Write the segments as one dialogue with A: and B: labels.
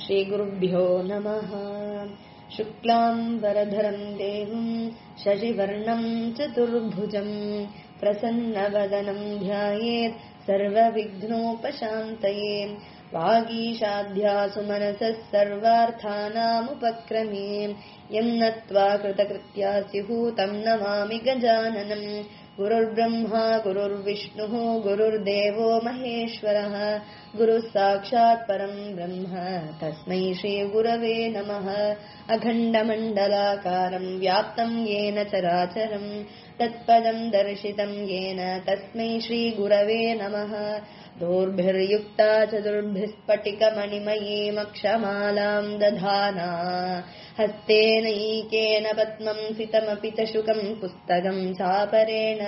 A: श्रीगुरुभ्यो नमः शुक्लाम्बरधरम् देवम् शशिवर्णम् चतुर्भुजम् प्रसन्नवदनम् ध्यायेत् सर्वविघ्नोपशान्तये वागीशाध्यासु मनसः सर्वार्थानामुपक्रमे यम् नत्वा कृतकृत्या स्युः तम् नमामि गजाननम् गुरुर्ब्रह्मा गुरुर्विष्णुः गुरुर्देवो महेश्वरः गुरुः साक्षात् परम् ब्रह्म तस्मै श्रीगुरवे नमः अखण्डमण्डलाकारम् व्याप्तम् येन चराचरम् तत्पदम् दर्शितम् येन तस्मै श्रीगुरवे नमः दोर्भिर्युक्ता चतुर्भिस्फटिकमणिमयीमक्षमालाम् दधाना हस्तेनैकेन पद्मम् सितमपि च शुकम् पुस्तकम् चापरेण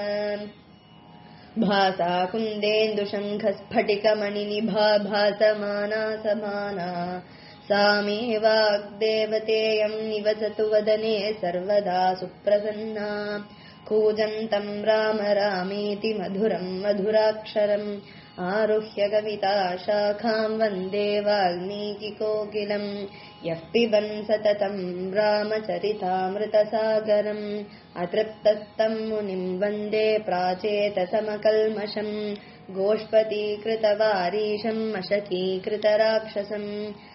A: भासा कुन्देन्दुशङ्खस्फटिकमणिनिभा भासमाना समाना सा मे वाग्देवतेयम् निवसतु वदने सर्वदा सुप्रसन्ना कूजन्तम् राम रामेति मधुरम् मधुराक्षरम् आरुह्य कविता शाखाम् वन्दे वाल्मीकिकोकिलम् यः पिबन् सततम् रामचरितामृतसागरम् अतृप्तस्तम् मुनिम् वन्दे प्राचेतसमकल्मषम् गोष्पतीकृतवारीशम् अशकीकृतराक्षसम्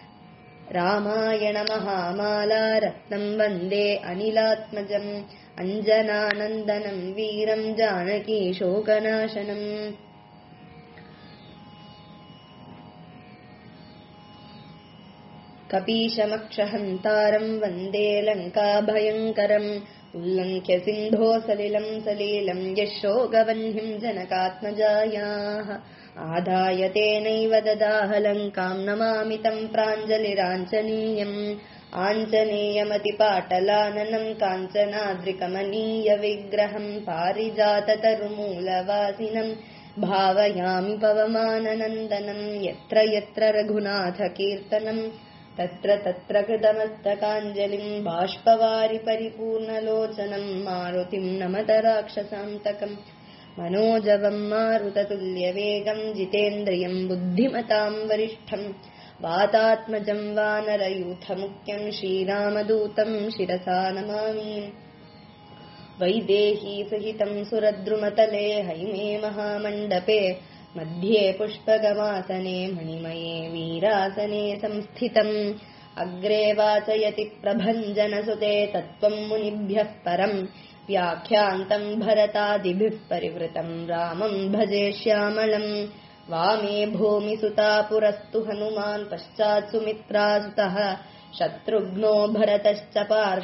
A: रामायणमहामाला रत्नम् वन्दे अनिलात्मजम् अञ्जनानन्दनम् वीरम् जानकी शोकनाशनम् कपीशमक्षहन्तारम् वन्दे लङ्काभयङ्करम् उल्लङ्घ्य सिन्धो सलिलम् सलीलम् यः शोकवह्निम् जनकात्मजायाः आदाय तेनैव ददाह लङ्काम् नमामि तम् प्राञ्जलिराञ्जनीयम् आञ्जनेयमतिपाटलाननम् काञ्चनाद्रिकमनीयविग्रहम् पारिजाततरुमूलवासिनम् भावयामि पवमाननन्दनम् यत्र यत्र रघुनाथकीर्तनम् तत्र तत्र कृतमस्तकाञ्जलिम् बाष्पवारि परिपूर्णलोचनम् मारुतिम् नमत राक्षसान्तकम् मनोजवम् मारुततुल्यवेगम् जितेन्द्रियम् बुद्धिमताम् वरिष्ठम् वातात्मजम् वानरयूथमुख्यम् श्रीरामदूतम् शिरसा नमामि वैदेही सहितम् सुरद्रुमतले हैमे महामण्डपे मध्ये पुष्पगमासने मणिमये वीरासने संस्थितम् अग्रे वाचयति प्रभञ्जनसुते तत्त्वम् मुनिभ्यः परम् व्याख्यान्तम् भरतादिभिः परिवृतम् रामम् भजे श्यामलम् वामे भूमिसुता पुरस्तु हनुमान् पश्चात् सुमित्रासुतः शत्रुघ्नो भरतश्च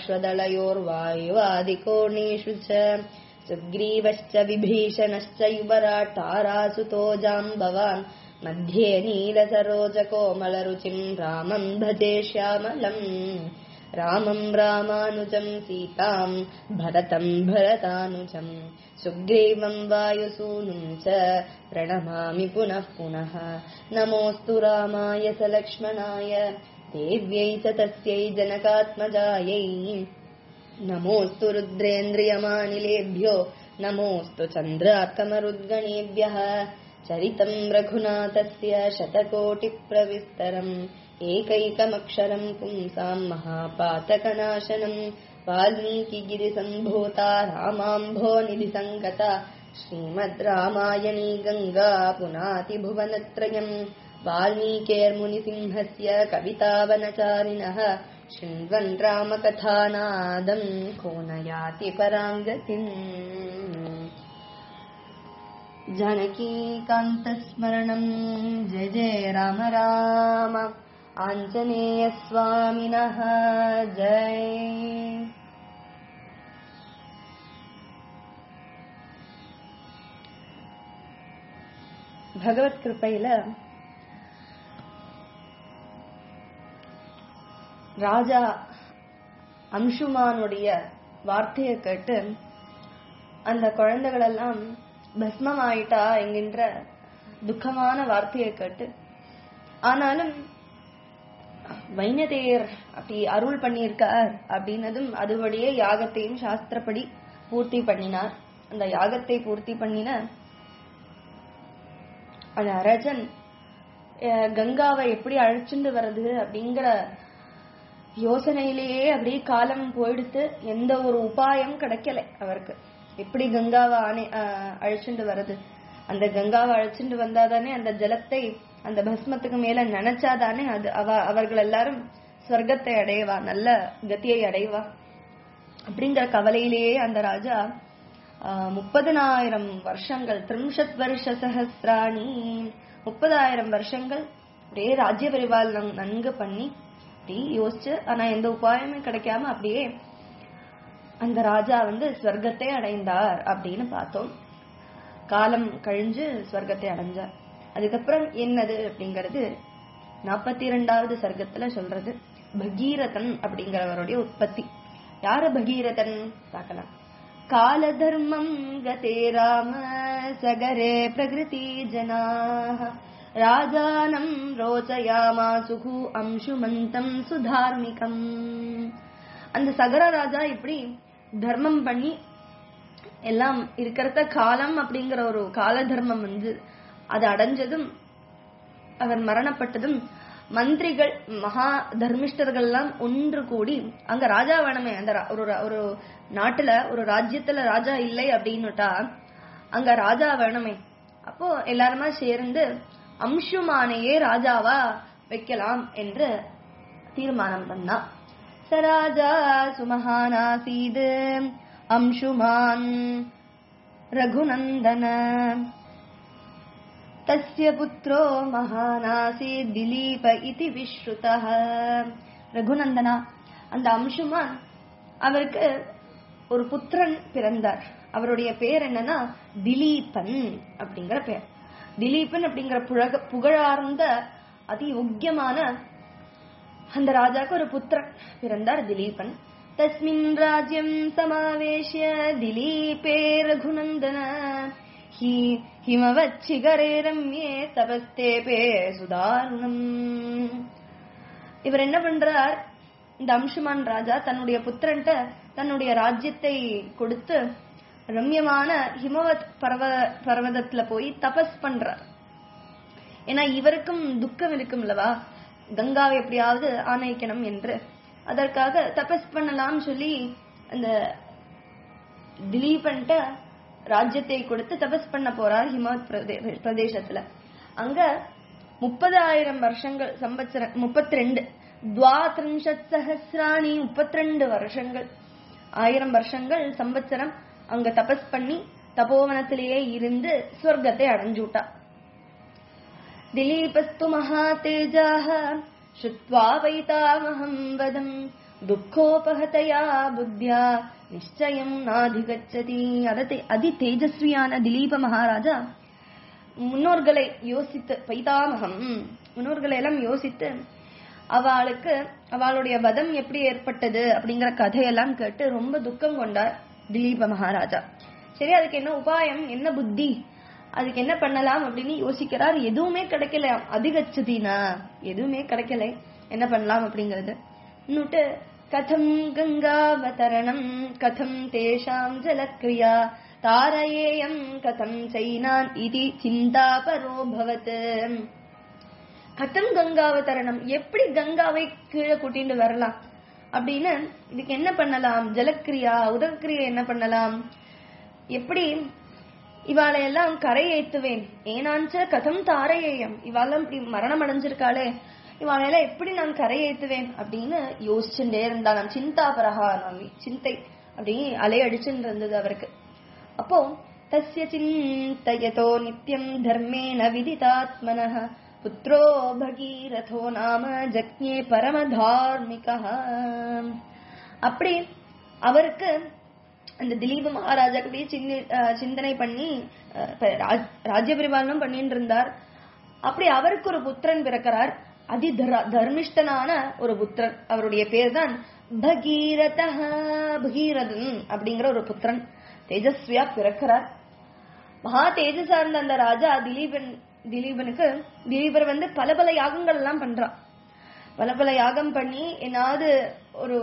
A: पार्श्वदलयोर्वायुवादिकोणीषु च सुग्रीवश्च विभीषणश्च युवराट् तारासुतो जाम्बवान् मध्ये नीलसरोजकोमलरुचिम् रामम् भजे श्यामलम् रामम् रामानुजम् सीताम् भरतम् भरतानुजम् सुग्रीवम् वायुसूनुम् च प्रणमामि पुनः पुनः नमोऽस्तु रामाय स लक्ष्मणाय देव्यै च तस्यै जनकात्मजायै नमोऽस्तु रुद्रेन्द्रियमानिलेभ्यो नमोऽस्तु चन्द्रार्कमरुद्गणेभ्यः चरितम् रघुनाथस्य शतकोटिप्रविस्तरम् एकैकमक्षरम् पुंसाम् महापातकनाशनम् वाल्मीकिगिरिसम्भूता रामाम्भोनिधिसङ्गता श्रीमद् रामायणी गङ्गा पुनातिभुवनत्रयम् वाल्मीकेर्मुनिसिंहस्य कवितावनचारिणः शृण्वन् रामकथानादम् को न याति पराङ्गतिम् जानकीकान्तस्मरणम् जय जय राम राम आञ्जनेयस्वामिनः जय பகவத் கிருப்பையில ராஜா அம்சுமானுடைய வார்த்தையை கேட்டு அந்த குழந்தைகள் எல்லாம் பஸ்மம் ஆயிட்டா என்கின்ற துக்கமான வார்த்தையை கேட்டு ஆனாலும் வைனதேயர் அப்படி அருள் பண்ணியிருக்கார் அப்படின்னதும் அதுபடியே யாகத்தையும் சாஸ்திரப்படி பூர்த்தி பண்ணினார் அந்த யாகத்தை பூர்த்தி பண்ணின அந்த அரஜன் அஹ், கங்காவை எப்படி அழைச்சிட்டு வர்றது அப்படிங்கிற யோசனையிலேயே அப்படியே காலம் போயிடுத்து எந்த ஒரு உபாயம் கிடைக்கல அவருக்கு எப்படி கங்காவை ஆணை அஹ், அழைச்சிட்டு வர்றது அந்த கங்காவை அழைச்சிட்டு வந்தாதானே அந்த ஜலத்தை அந்த பஸ்மத்துக்கு மேல நினைச்சாதானே அது அவ அவர்கள் எல்லாரும் ஸ்வர்க்கத்தை அடையவா நல்ல கதியை அடைவா அப்படிங்கிற கவலையிலேயே அந்த ராஜா முப்பதனாயிரம் வருஷங்கள் திரிம்ஷத் வருஷ சஹசிராணி முப்பதாயிரம் வருஷங்கள் அப்படியே ராஜ்ய பரிபாலனம் நன்கு பண்ணி அப்படி யோசிச்சு ஆனா எந்த உபாயமே கிடைக்காம அப்படியே அந்த ராஜா வந்து ஸ்வர்க்கத்தை அடைந்தார் அப்படின்னு பார்த்தோம் காலம் கழிஞ்சு ஸ்வர்க்கத்தை அடைஞ்சார் அதுக்கப்புறம் என்னது அப்படிங்கிறது நாற்பத்தி இரண்டாவது சர்க்கத்துல சொல்றது பகீரதன் அப்படிங்கிறவருடைய உற்பத்தி யாரு பகீரதன் பார்க்கலாம் கால தர்மம் கதே ராம சகரே பிரகிருதி ஜனா ராஜானம் ரோச்சயாமா சுகு அம்சுமந்தம் சுதார்மிகம் அந்த சகர ராஜா இப்படி தர்மம் பண்ணி எல்லாம் இருக்கிறத காலம் அப்படிங்கிற ஒரு கால தர்மம் வந்து அது அடைஞ்சதும் அவர் மரணப்பட்டதும் மந்திரிகள் மகா தர்மிஷ்டர்கள் எல்லாம் ஒன்று கூடி அங்க ராஜா வேணுமே அந்த ரா- ஒரு ரா- ஒரு நாட்டுல ஒரு ராஜ்யத்துல ராஜா இல்லை அப்படின்னுட்டா அங்க ராஜா வேணுமே அப்போ எல்லாருமா சேர்ந்து அம்சுமானையே ராஜாவா வைக்கலாம் என்று தீர்மானம் பண்ணா சராஜா சுமஹானாசீது அம்சுமான் ரகுநந்தன तस्य पुत्रो महानासीत् दिलीप इति विश्रुतः ரகுநந்தனா அந்த அம்சுமான் அவருக்கு ஒரு புத்திரன் பிறந்தார் அவருடைய பேர் என்னன்னா திலீபன் அப்படிங்கிற பேர் திலீபன் அப்படிங்கிற புழக புகழார்ந்த அதி யோக்கியமான அந்த ராஜாக்கு ஒரு புத்திரன் பிறந்தார் திலீபன் தஸ்மின் ராஜ்யம் சமாவேஷ்ய திலீபே ரகுநந்தன ஹி ஹிமவச்சிகரே ரம்யே தபஸ்தேபே சுதாருணம் இவர் என்ன பண்றார் இந்த அம்சுமான் ராஜா தன்னுடைய புத்திரன்ட்ட தன்னுடைய ராஜ்யத்தை கொடுத்து ரம்யமான ஹிமவத் பர்வ பர்வதத்துல போய் தபஸ் பண்றார் ஏன்னா இவருக்கும் துக்கம் இருக்கும்லவா கங்காவை எப்படியாவது ஆணைக்கணும் என்று அதற்காக தபஸ் பண்ணலாம் சொல்லி அந்த திலீபன்ட்ட ராஜ்யத்தை கொடுத்து தபஸ் பண்ண போறார் ஹிமவத் பிரதே- பிரதேசத்துல அங்க முப்பதாயிரம் வருஷங்கள் சம்பத்சர முப்பத்தி ரெண்டு துவாத்ரிம்ஷத் சஹசிராணி முப்பத்தி ரெண்டு வருஷங்கள் ஆயிரம் வருஷங்கள் சம்பத்சரம் அங்க தபஸ் பண்ணி தபோவனத்திலேயே இருந்து ஸ்வர்க்கத்தை அடைஞ்சுட்டா दिलीपस्तु महातेजाः श्रुत्वा वैतामहं वदम् துக்கோபகதையா புத்தியா நிச்சயம் நாதிகச்சதி அதத்தை அதி தேஜஸ்வியான திலீப மகாராஜா முன்னோர்களை யோசித்து பைதாமகம் முன்னோர்களை எல்லாம் யோசித்து அவளுக்கு அவளுடைய வதம் எப்படி ஏற்பட்டது அப்படிங்கிற கதையெல்லாம் கேட்டு ரொம்ப துக்கம் கொண்டார் திலீப மகாராஜா சரி அதுக்கு என்ன உபாயம் என்ன புத்தி அதுக்கு என்ன பண்ணலாம் அப்படின்னு யோசிக்கிறார் எதுவுமே கிடைக்கல அதிகச்சதினா எதுவுமே கிடைக்கல என்ன பண்ணலாம் அப்படிங்கறது இன்னுட்டு கதம் கங்காவதரணம் கதம் தேஷாம் ஜலக்ரியா தாரயேயம் கதம் சைனான் இது சிந்தா பரோபவத் கதம் கங்காவதரணம் எப்படி கங்காவை கீழே கூட்டிட்டு வரலாம் அப்படின்னு இதுக்கு என்ன பண்ணலாம் ஜலக்கிரியா உதக்கிரியா என்ன பண்ணலாம் எப்படி இவாளை எல்லாம் கரை ஏத்துவேன் ஏனாஞ்ச கதம் தாரையேயம் இவாளெல்லாம் இப்படி மரணம் அடைஞ்சிருக்காளே இவாளை எல்லாம் எப்படி நான் கரை ஏத்துவேன் அப்படின்னு யோசிச்சுட்டே இருந்தாலாம் சிந்தா பிரகாரம் சிந்தை அப்படி அலையடிச்சுட்டு இருந்தது அவருக்கு அப்போ தஸ்ய சிந்தயதோ நித்யம் தர்மேன விதிதாத்மனः புத்ரோ பகீரதோ நாம ஜக்ஞே பரமதார்மிகா அப்படி அவருக்கு அந்த திலீப மகாராஜா அப்படியே சிந்தி- அஹ் சிந்தனை பண்ணி அஹ் இப்ப ராஜ்- ராஜ்ய பரிபாலனம் பண்ணிட்டு இருந்தார் அப்படி அவருக்கு ஒரு புத்திரன் பிறக்கிறார் அதி தர- தர்மிஷ்டனான ஒரு புத்திரன் அவருடைய பேர் தான் பகீரத பகீரதன் அப்படிங்கிற ஒரு புத்திரன் தேஜஸ்வியா பிறக்கிறார் மகா தேஜஸா இருந்த அந்த ராஜா திலீபன் திலீபனுக்கு திலீபர் வந்து பல பல யாகங்கள் எல்லாம் பண்றான் பல பல யாகம் பண்ணி என்னாவது ஒரு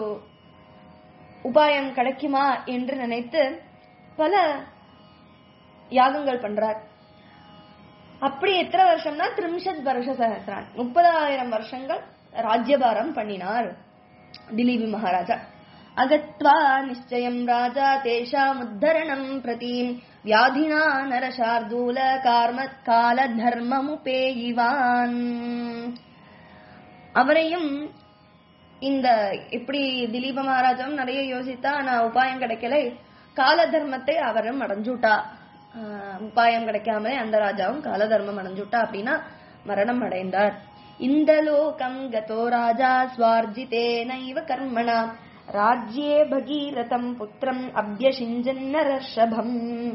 A: உபாயம் கிடைக்குமா என்று நினைத்து பல யாகங்கள் பண்றார் அப்படி எத்தனை வருஷம்னா திரிம்ஷத் வருஷ சகசிரான் முப்பதாயிரம் வருஷங்கள் ராஜ்யபாரம் பண்ணினார் திலீபி மகாராஜா அகத்வா நிச்சயம் ராஜா தேஷாம் உத்தரணம் பிரதி வியாதினா நரசார்தூல கார்ம கால தர்மமுபேயிவான் அவரையும் இந்த இப்படி திலீப மகாராஜாவும் நிறைய யோசித்தா நான் உபாயம் கிடைக்கல கால தர்மத்தை அவரும் அடைஞ்சுட்டா ஆஹ் உபாயம் கிடைக்காமலே அந்த ராஜாவும் கால தர்மம் அடைஞ்சுட்டா அப்படின்னா மரணம் அடைந்தார் இந்த லோகம் கதோ ராஜா ஸ்வார்ஜிதேனைவ கர்மணா ராஜ்யே பகீரதம் புத்திரம் அபியசிஞ்சன்னரஷபம்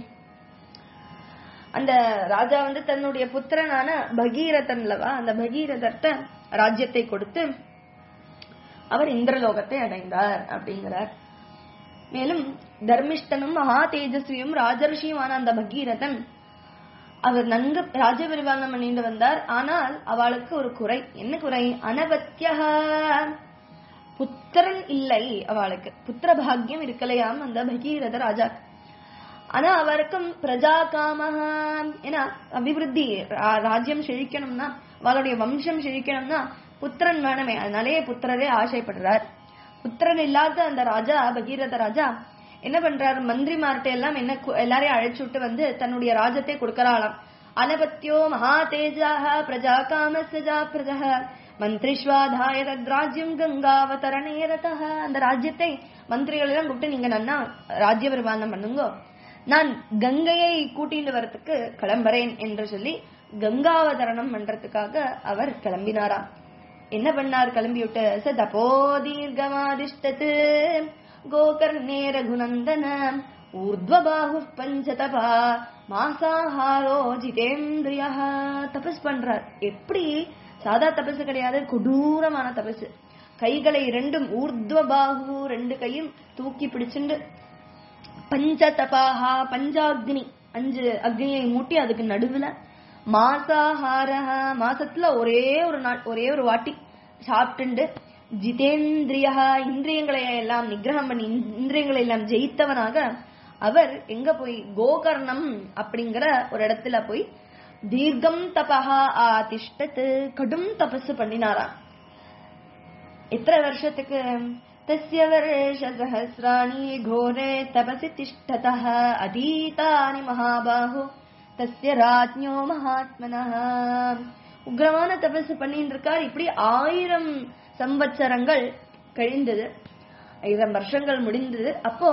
A: அந்த ராஜா வந்து தன்னுடைய புத்திரனான பகீரதன்லவா அந்த பகீரதர்ட்ட ராஜ்யத்தை கொடுத்து அவர் இந்திரலோகத்தை அடைந்தார் அப்படிங்கிறார் மேலும் தர்மிஷ்டனும் மகா தேஜஸ்வியும் ராஜர்ஷியுமான அந்த பகீரதன் அவர் நன்கு ராஜ்ய பரிபாலனம் பண்ணிட்டு வந்தார் ஆனால் அவளுக்கு ஒரு குறை என்ன குறை அனபத்தியா புத்திரன் இல்லை அவளுக்கு புத்திர பாக்கியம் இருக்கலையாம் அந்த பகீரத ராஜா ஆனா அவருக்கும் பிரஜா காமஹா ஏன்னா அபிவிருத்தி ரா- ராஜ்யம் செழிக்கணும்னா அவளுடைய வம்சம் செழிக்கணும்னா புத்திரன் வேணுமே அதனாலே புத்திரரே ஆசைப்படுறார் புத்திரன் இல்லாத அந்த ராஜா பகீரத ராஜா என்ன பண்றாரு மந்திரிமார்ட்ட எல்லாம் என்ன கு- எல்லாரையும் அழைச்சு விட்டு வந்து தன்னுடைய ராஜ்யத்தை கொடுக்கறாளாம் அனபத்தியோ மகா தேஜாக பிரஜா காமஸ்யா பிரஜா மந்திரிஸ்வாதாய தத்ராஜ்யம் கங்காவதரணே ரதः அந்த ராஜ்யத்தை மந்திரிகள் எல்லாம் கூப்பிட்டு நீங்க நன்னா ராஜ்ய பரிபாலனம் பண்ணுங்க நான் கங்கையை கூட்டிட்டு வரத்துக்கு கிளம்புறேன் என்று சொல்லி கங்காவதரணம் பண்றதுக்காக அவர் கிளம்பினாராம் என்ன பண்ணார் கிளம்பி விட்டு ச தபோ தீர்க்கமாதிஷ்டத்து கோகர்ணே ரகுநந்தன ஊர்த்வபாஹு பஞ்சதபா மாசாஹாரோ ஜிதேந்திரியா தபஸ் பண்றார் எப்படி சாதா தபசு கிடையாது கொடூரமான தபசு கைகளை இரண்டும் ஊர்த்வபாஹு ரெண்டு கையும் தூக்கி பிடிச்சுண்டு பஞ்சதபாஹா பஞ்சாக்னி அஞ்சு அக்னியை மூட்டி அதுக்கு நடுவுல மாசாஹாரஹ மாசத்துல ஒரே ஒரு நாள் ஒரே ஒரு வாட்டி சாப்பிட்டுண்டு ஜிதேந்திரியா இந்திரியங்களை எல்லாம் நிகிரகம் பண்ணி இந்- இந்திரியங்களை எல்லாம் ஜெயித்தவனாக அவர் எங்க போய் கோகர்ணம் அப்படிங்கிற ஒரு இடத்துல போய் தீர்க்கம் தபஹா ஆதிஷ்டத்து கடும் தபசு பண்ணினாராம் எத்தனை வருஷத்துக்கு தஸ்ய வருஷ சஹசிராணி கோரே தபசி திஷ்டதः அதீதானி மகாபாஹு தஸ்ய ராஜ்ஞோ மகாத்மனः உக்ரமான தபசு பண்ணிட்டு இருக்கார் இப்படி ஆயிரம் சம்பத்சரங்கள் கழிந்தது ஆயிரம் வருஷங்கள் முடிந்தது அப்போ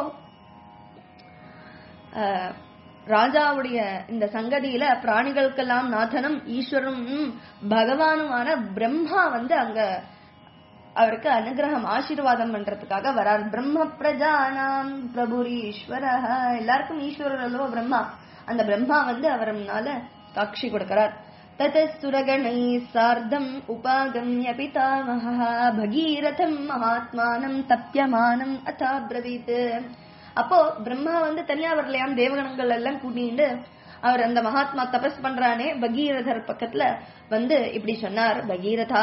A: ஆஹ், ராஜாவுடைய இந்த சங்கதியில பிராணிகளுக்கெல்லாம் நாதனும் ஈஸ்வரனும் பகவானுமான பிரம்மா வந்து அங்க அவருக்கு அனுகிரகம் ஆசீர்வாதம் பண்றதுக்காக வரார் பிரம்ம பிரஜானாம் பிரபுரீஸ்வர எல்லாருக்கும் ஈஸ்வரர் அல்லவோ பிரம்மா அந்த பிரம்மா வந்து அவர் முன்னால காட்சி கொடுக்கிறார் ததசுரகணை சார்த்தம் உபாகம்ய பிதாமகா பகீரதம் மகாத்மானம் தப்பியமானம் அதாபிரவீத் அப்போ பிரம்மா வந்து தனியா வரலையாம் தேவகணங்கள் எல்லாம் கூட்டிட்டு அவர் அந்த மகாத்மா தபஸ் பண்றானே பகீரதர் பக்கத்துல வந்து இப்படி சொன்னார் பகீரதா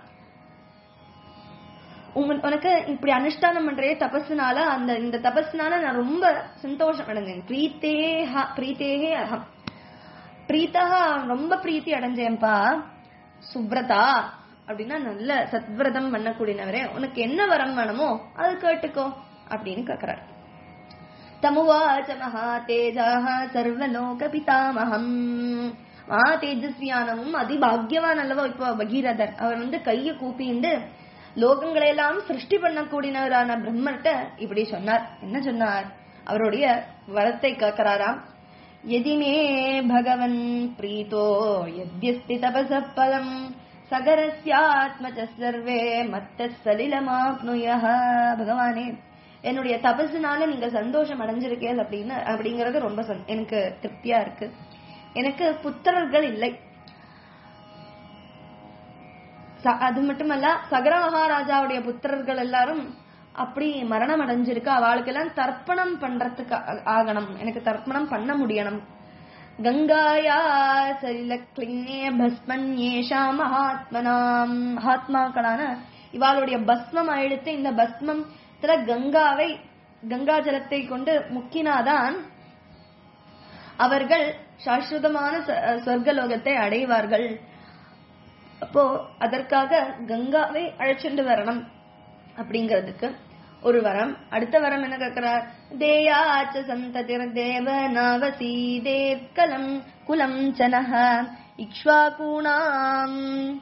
A: உங்க உனக்கு இப்படி அனுஷ்டானம் பண்றே தபஸ்னால அந்த இந்த தபஸ்னால நான் ரொம்ப சந்தோஷம் அடைஞ்சேன் பிரீத்தேஹ பிரீத்தேகே அகம் பிரீத்தா ரொம்ப பிரீத்தி அடைஞ்சேன்பா சுப்ரதா அப்படின்னா நல்ல சத்விரதம் பண்ணக்கூடியவரே உனக்கு என்ன வரம் வேணுமோ அது கேட்டுக்கோ அப்படின்னு கேக்குறாரு தமுவாச்ச மகா தேஜாக சர்வலோக பிதாமகம் மகா தேஜஸ்வியானவும் அதிபாகியவான் அல்லவோ இப்போ பகீரதர் அவர் வந்து கைய கூப்பிண்டு லோகங்களை எல்லாம் சிருஷ்டி பண்ணக்கூடியவரான பிரம்மர்ட்ட இப்படி சொன்னார் என்ன சொன்னார் அவருடைய வரத்தை கேட்கிறாராம் எதிமே பகவன் பிரீதோ யத்யஸ்தி தபச பலம் சகரஸ்யாத்மஜ சர்வே மத்த சலிலமாப்னுய பகவானே என்னுடைய தபசுனால நீங்க சந்தோஷம் அடைஞ்சிருக்கேன் அப்படின்னு அப்படிங்கறது ரொம்ப சந்- எனக்கு திருப்தியா இருக்கு எனக்கு புத்திரர்கள் இல்லை ச- அது மட்டுமல்ல சகர மகாராஜாவுடைய புத்திரர்கள் எல்லாரும் அப்படி மரணம் அடைஞ்சிருக்கு அவளுக்கெல்லாம் தர்ப்பணம் பண்றதுக்கு ஆ- ஆகணும் எனக்கு தர்ப்பணம் பண்ண முடியணும் கங்காயா சலில கிளிங்கே பஸ்மன்யேஷா மகாத்மனாம் மகாத்மாக்களான இவாளுடைய பஸ்மம் அழுத்து இந்த பஸ்மத்துல கங்காவை கங்கா ஜலத்தை கொண்டு முக்கினாதான் அவர்கள் சாஸ்வதமான ச- சொர்க்கலோகத்தை அடைவார்கள் அப்போ அதற்காக கங்காவை அழைச்சிட்டு வரணும் அப்படிங்கிறதுக்கு ஒரு வரம் அடுத்த வரம் என்ன கேட்கிறார் தேயாச்ச சந்ததிர் தேவ நவசீதேத் கலம் குலம் சனஹ இக்ஷ்வாகூணாம்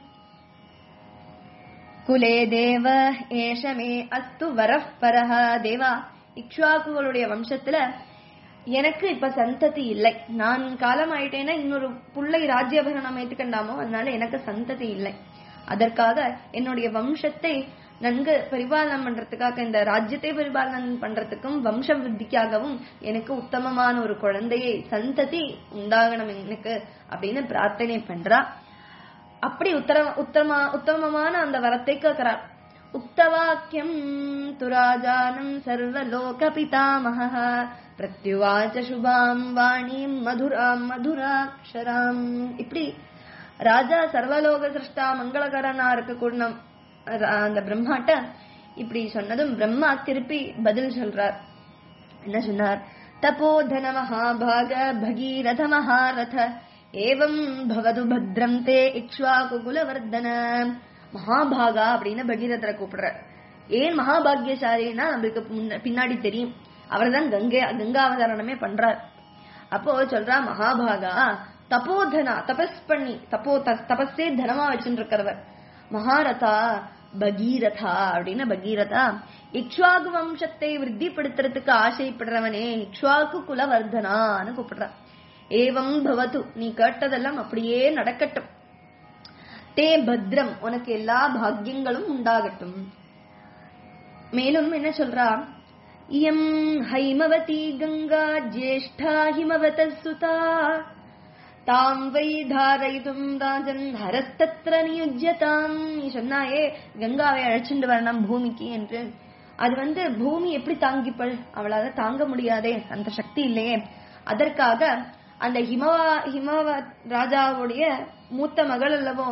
A: குலே தேவ ஏஷமே அஸ்து வரப் பரஹ தேவா இக்ஷ்வாக்குகளுடைய வம்சத்துல எனக்கு இப்ப சந்ததி இல்லை நான் காலம் ஆயிட்டேன்னா இன்னொரு புள்ளை ராஜ்யபரணம் ஏத்துக்கண்டாமோ அதனால எனக்கு சந்ததி இல்லை அதற்காக என்னுடைய வம்சத்தை நன்கு பரிபாலனம் பண்றதுக்காக இந்த ராஜ்யத்தை பரிபாலனம் பண்றதுக்கும் வம்ச விருத்திக்காகவும் எனக்கு உத்தமமான ஒரு குழந்தையை சந்ததி உண்டாகணும் எனக்கு அப்படின்னு பிரார்த்தனை பண்றா அப்படி உத்தர உத்தம உத்தமமான அந்த வரத்தை கேட்கிறார் உக்தவாக்கியம் துராஜானம் சர்வலோக பிதாமக பிரத்யுவாச்ச சுபாம் வாணிம் மதுராம் மதுராட்சராம் இப்படி ராஜா சர்வலோக சிருஷ்டா மங்களகரனா இருக்கக்கூடிய அந்த பிரம்மாட்ட இப்படி சொன்னதும் பிரம்மா திருப்பி பதில் சொல்றார் என்ன சொன்னார் தபோதன மகாபாக பகீரத மகாரத ஏவம் பவது பத்ரம் தே இக்ஷ்வாகு குலவர்தன மகாபாகா அப்படின்னு பகீரதரை கூப்பிடுற ஏன் மகாபாகியசாலின்னா நம்மளுக்கு முன்ன- பின்னாடி தெரியும் அவர்தான் கங்கை கங்கா அவதாரணமே பண்றார் அப்போ சொல்றா மகாபாகா தபோதனா தபஸ் பண்ணி தப்போ த- தபஸே தனமா வச்சுட்டு இருக்கிறவர் மகாரதா பகீரதா அப்படின்னு பகீரதா இக்ஷ்வாகு வம்சத்தை விருத்திப்படுத்துறதுக்கு ஆசைப்படுறவனே இக்ஷ்வாகு குலவர்தனான்னு கூப்பிடுறா ஏவம் பவது நீ கேட்டதெல்லாம் அப்படியே நடக்கட்டும் தே பத்ரம் உனக்கு எல்லா பாக்கியங்களும் உண்டாகட்டும் மேலும் என்ன சொல்றா இயம் ஹைமவதி கங்கா ஜேஷ்டா ஹிமவத சுதா தாம் வை தாரயிதும் ராஜன் ஹரஸ்தத்ர நியுஜ்யதாம் நீ சொன்னாயே கங்காவை அழைச்சிட்டு வரணும் பூமிக்கு என்று அது வந்து பூமி எப்படி தாங்கிப்பள் அவளால தாங்க முடியாதே அந்த சக்தி இல்லையே அதற்காக அந்த ஹிமவா ஹிமவ ராஜாவுடைய மூத்த மகள் அல்லவோ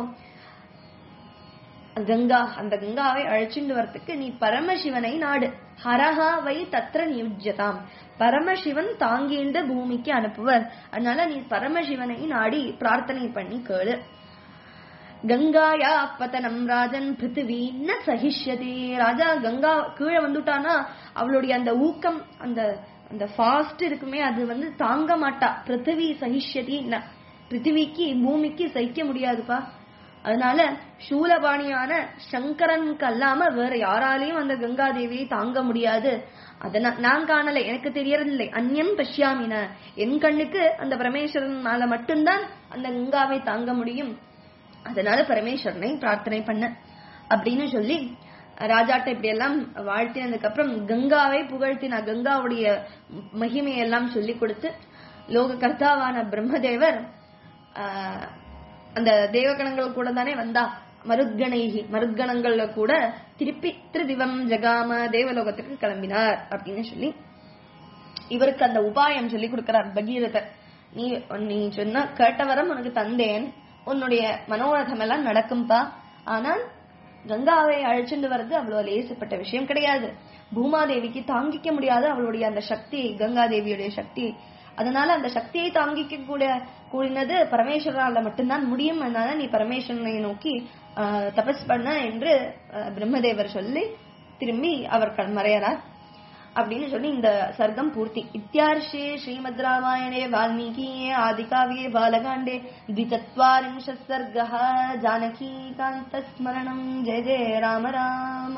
A: கங்கா அந்த கங்காவை அழைச்சிட்டு வரத்துக்கு நீ பரமசிவனை நாடு ஹரஹா வை தத்ர நியுஜ்யதாம் பரமசிவன் தாங்கின்ற பூமிக்கு அனுப்புவர் அதனால நீ பரமசிவனை நாடி பிரார்த்தனை பண்ணி கேளு கங்காயா பதனம் ராஜன் பிருத்திவி ந சகிஷ்யதி ராஜா கங்கா கீழே வந்துட்டானா அவளுடைய அந்த ஊக்கம் அந்த அந்த ஃபாஸ்ட் இருக்குமே அது வந்து தாங்க மாட்டா பிருத்திவி சகிஷ்யதி ந பிருத்திவிக்கு பூமிக்கு சகிக்க முடியாதுப்பா அதனால சூலபாணியான சங்கரனுக்கு அல்லாம வேற யாராலையும் அந்த கங்காதேவியை தாங்க முடியாது அதனா நான் காணல எனக்கு தெரியறதில்லை அந்நியம் பஷ்யாமின என் கண்ணுக்கு அந்த பரமேஸ்வரன் மேல மட்டும்தான் அந்த கங்காவை தாங்க முடியும் அதனால பரமேஸ்வரனை பிரார்த்தனை பண்ண அப்படின்னு சொல்லி ராஜாட்ட இப்படி எல்லாம் வாழ்த்தினதுக்கு அப்புறம் கங்காவை புகழ்த்தினா கங்காவுடைய மகிமையை எல்லாம் சொல்லி கொடுத்து லோக கர்த்தாவான பிரம்மதேவர் ஆஹ், அந்த தேவகணங்கள் கூட தானே வந்தா மருத்கணைகி மருத்கணங்கள்ல கூட திருப்பி திருதிவம் ஜகாம தேவலோகத்துக்கு கிளம்பினார் அப்படின்னு சொல்லி இவருக்கு அந்த உபாயம் சொல்லி கொடுக்கிறார் பகீரதர் நீ நீ சொன்ன கேட்ட வரம் உனக்கு தந்தேன் உன்னுடைய மனோரதம் எல்லாம் நடக்கும்பா ஆனால் கங்காவை அழைச்சிட்டு வர்றது அவ்வளவு லேசப்பட்ட விஷயம் கிடையாது பூமாதேவிக்கு தாங்கிக்க முடியாத அவளுடைய அந்த சக்தி கங்காதேவியுடைய சக்தி அதனால அந்த சக்தியை தாங்கிக்க கூட கூடினது பரமேஸ்வரால மட்டும்தான் முடியும் அதனால நீ பரமேஸ்வரனை நோக்கி ஆஹ், தபஸ் பண்ண என்று ஆஹ், பிரம்மதேவர் சொல்லி திரும்பி அவர் க- மறையறார் அப்படின்னு சொல்லி இந்த சர்க்கம் பூர்த்தி இத்தியார்ஷே ஸ்ரீமத் ராமாயணே வால்மீகியே ஆதிகாவியே பாலகாண்டே द्विचत्वारिंश सर्गः जानकीकान्तस्मरणम् ஜெய ஜெய ராம ராம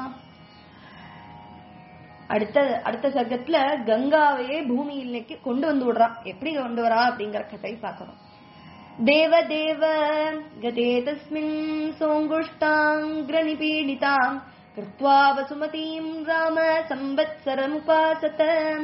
A: அடுத்த அடுத்த சர்க்கத்துல கங்காவையே பூமியிலேக்கு கொண்டு வந்து விடுறான் எப்படி கொண்டு வரா அப்படிங்கிற கதை பார்க்கணும் தேவ தேவ கதே தஸ்மின் சோங்குஷ்டாங்கிரநிபீடிதாம் கிருத்வா வசுமதீம் ராம சம்பத்சரமுபாசத